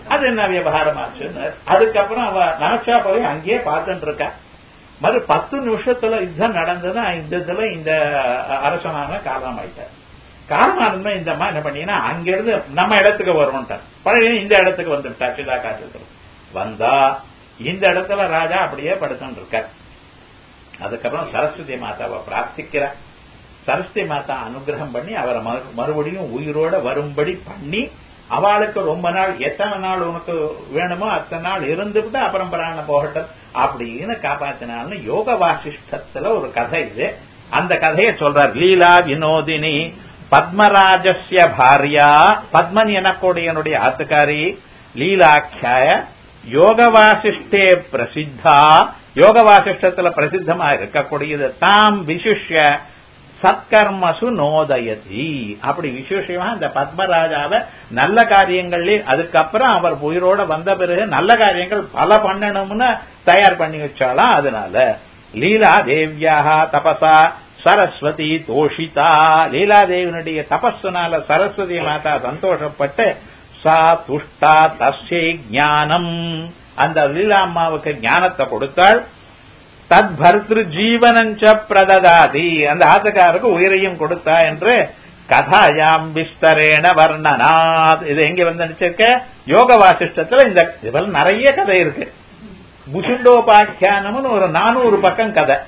அது என்ன விவகாரம் ஆச்சுன்னு அதுக்கப்புறம் அவ நினைச்சா போய் அங்கேயே பார்த்துட்டு இருக்கா மறு பத்து நிமிஷத்துல யுத்தம் நடந்தது இந்த இதுல இந்த அரசனான காலமாயிட்டார் காலமானதுமே இந்த அம்மா என்ன பண்ணீங்கன்னா அங்கிருந்து நம்ம இடத்துக்கு வருவோம்ட்டார் பழைய இந்த இடத்துக்கு வந்துட்டா சிதா காட்டுறதுக்கு வந்தா இந்த இடத்துல ராஜா அப்படியே படுத்துட்டு இருக்கார் அதுக்கப்புறம் சரஸ்வதி மாதாவை பிரார்த்திக்கிறார் சரஸ்வதி மாதா அனுகிரகம் பண்ணி அவரை மறுபடியும் உயிரோட வரும்படி பண்ணி அவளுக்கு ரொம்ப நாள் எத்தனை நாள் உனக்கு வேணுமோ அத்தனை நாள் இருந்துவிட்டு அப்புறம் பிராணம் போகட்டும் அப்படின்னு காப்பாத்தினால்னு யோக வாசிஷ்டத்துல ஒரு கதை இது அந்த கதையை சொல்றார் லீலா வினோதினி பத்மராஜஸ்ய பாரியா பத்மன் எனக்கூடியனுடைய ஆத்துக்காரி லீலாக்கியாய யோக வாசிஷ்டே பிரசித்தா யோக வாசிஷ்டத்துல பிரசித்தமா இருக்கக்கூடியது தாம் விசிஷ்ய சத்கர்மசு நோதயதி அப்படி விசேஷமா இந்த பத்மராஜாவை நல்ல காரியங்கள்ல அதுக்கப்புறம் அவர் உயிரோட வந்த பிறகு நல்ல காரியங்கள் பல பண்ணணும்னு தயார் பண்ணி வச்சாலாம் அதனால லீலா தேவியாக தபசா சரஸ்வதி தோஷிதா லீலாதேவினுடைய தபஸ்னால சரஸ்வதி மாதா சந்தோஷப்பட்டு சா துஷ்டா தஸ்யை ஞானம் அந்த லீலா அம்மாவுக்கு ஞானத்தை கொடுத்தாள் தத் பர்திரு ஜீவனஞ்ச பிரததாதி அந்த ஆத்துக்காருக்கு உயிரையும் கொடுத்தா என்று கதாயாம் விஸ்தரேண வர்ணனாத் இது எங்க வந்து நினைச்சிருக்க யோக வாசிஷ்டத்துல இந்த இதுல நிறைய கதை இருக்கு புசுண்டோபாக்கியானம்னு ஒரு நானூறு பக்கம் கதை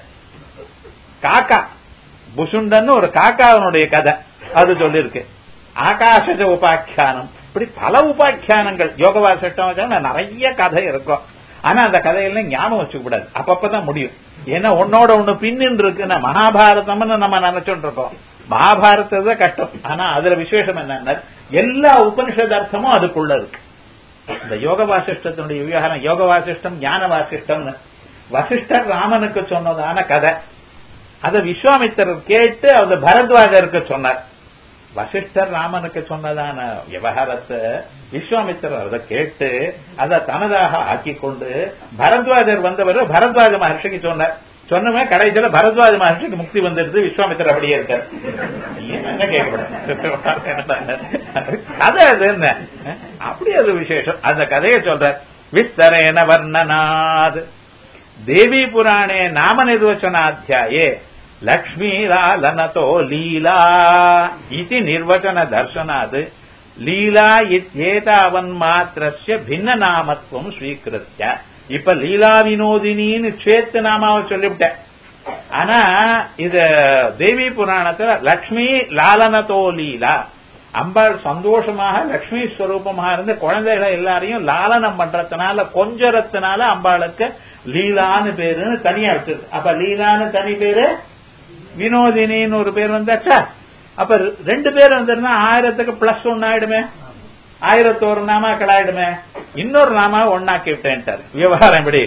காக்கா புசுண்டன்னு ஒரு காக்காவனுடைய கதை அது சொல்லிருக்கு ஆகாசஜ உபாக்கியானம் இப்படி பல உபாக்கியானங்கள் யோக வாசிஷ்டம் நிறைய கதை இருக்கும் ஆனா அந்த கதையெல்லாம் ஞாபகம் வச்சுக்க கூடாது அப்பப்பதான் முடியும் ஏன்னா உன்னோட ஒண்ணு பின்னின்னு இருக்குன்னா மகாபாரதம்னு நம்ம நினைச்சுட்டு இருக்கோம் மகாபாரத கஷ்டம் ஆனா அதுல விசேஷம் என்னன்னா எல்லா உபனிஷத் அர்த்தமும் அதுக்குள்ள இருக்கு இந்த யோக வாசிஷ்டத்தினுடைய விவகாரம் யோக வாசிஷ்டம் ஞான வாசிஷ்டம்னு வசிஷ்டர் ராமனுக்கு சொன்னதான கதை அதை விஸ்வாமித்திரர் கேட்டு அது பரத்வாஜருக்கு சொன்னார் வசிஷ்டர் ராமனுக்கு சொன்னதான விவகாரத்தை விஸ்வாமித்திரர் அதை கேட்டு அதை தனதாக ஆக்கி கொண்டு பரத்வாஜர் வந்தவர் பரத்வாஜ மகர்ஷிக்கு சொன்னார் சொன்னமே கடைசியில பரத்வாஜ மகர்ஷிக்கு முக்தி வந்துடுது விஸ்வாமித்திரர் அப்படியே இருக்கார் என்ன கேட்கப்படாது கதை அது என்ன அப்படி அது விசேஷம் அந்த கதையை சொல்ற விஸ்தரேன வர்ணனாத் தேவி புராணே நாம நிர்வச்சனாத்தியாயே லக்ஷ்மீலாலனதோ லீலா இது நிர்வச்சன தர்சனாத் லீலா இத்தேதாவன் மாத்திரஸ்ய பின்ன நாமத்துவம் ஸ்வீகிருத்திய இப்ப லீலா வினோதினின்னு சேர்த்து நாமாவை சொல்லிவிட்டேன் ஆனா இது தேவி புராணத்துல லக்ஷ்மி லாலனதோ லீலா அம்பாள் சந்தோஷமாக லக்ஷ்மி ஸ்வரூபமாக இருந்து குழந்தைகளை எல்லாரையும் லாலனம் பண்றதுனால கொஞ்சறதுனால அம்பாளுக்கு லீலான்னு பேருன்னு தனியா வச்சிருக்கு அப்ப லீலான்னு தனி பேரு வினோதினின்னு ஒரு பேர் வந்தாச்சா அப்ப ரெண்டு பேர் வந்திருந்தா ஆயிரத்துக்கு பிளஸ் ஒன்னு ஆயிடுமே ஆயிரத்தோரு நாமாக்கள் ஆயிடுமே இன்னொரு நாமா ஒன்னாக்கி விட்டேன்ட்டார் விவகாரம் எப்படி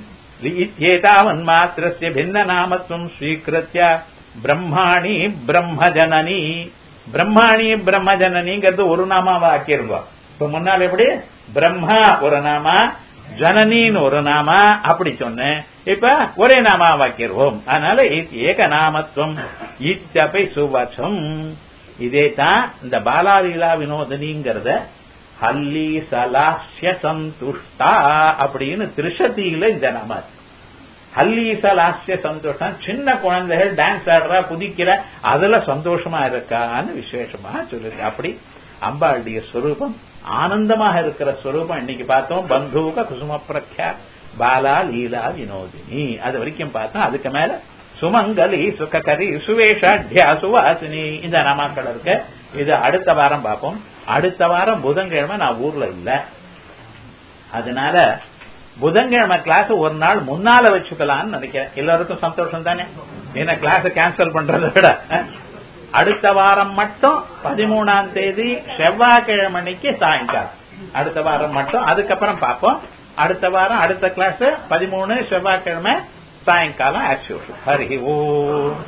ஏதாவன் மாத்திரஸ்ய பின்ன நாமத்துவம் ஸ்வீகிருத்திய பிரம்மாணி பிரம்மஜனனி பிரம்மாணி பிரம்மஜனனிங்கிறது ஒரு நாமாவா ஆக்கியிருந்தோம் இப்ப முன்னால் எப்படி பிரம்மா ஒரு நாமா ஜனனின்னு ஒரு நாமா அப்படி சொன்னேன் இப்ப ஒரே நாமா வாக்கிடுவோம் அதனால ஏக நாமத்துவம் இத்தபை சுவச்சம் இதே தான் இந்த பாலாலீலா வினோதனிங்கிறத ஹல்லி சலாஸ்ய சந்துஷ்டா அப்படின்னு திருஷதியில இந்த நாம ஹல்லி சலாஸ்ய சந்தோஷம் சின்ன குழந்தைகள் டான்ஸ் ஆடுறா குதிக்கிற அதுல சந்தோஷமா இருக்கான்னு விசேஷமா சொல்லிருக்கு அப்படி அம்பாளுடைய ஸ்வரூபம் ஆனந்தமாக இருக்கிற ஸ்வரூபம் இன்னைக்கு பார்த்தோம் பந்தூக குசும பிரக்யா பாலா லீலா வினோதினி அது வரைக்கும் பார்த்தோம் அதுக்கு மேல சுமங்கலி சுககரி சுவேஷாட்யா சுவாசினி இந்த நாமாக்கள் இருக்கு இது அடுத்த வாரம் பார்ப்போம் அடுத்த வாரம் புதன்கிழமை நான் ஊர்ல இல்ல அதனால புதன்கிழமை கிளாஸ் ஒரு நாள் முன்னால வச்சுக்கலாம்னு நினைக்கிறேன் எல்லாருக்கும் சந்தோஷம் தானே ஏன்னா கிளாஸ் கேன்சல் பண்றதை விட அடுத்த வாரம் மட்டும் பதிமூணாம் தேதி செவ்வாய்க்கிழமைக்கு சாயங்காலம் அடுத்த வாரம் மட்டும் அதுக்கப்புறம் பார்ப்போம் அடுத்த வாரம் அடுத்த கிளாஸ் பதிமூணு செவ்வாய்க்கிழமை சாயங்காலம் ஆக்சுவல் ஹரி ஓ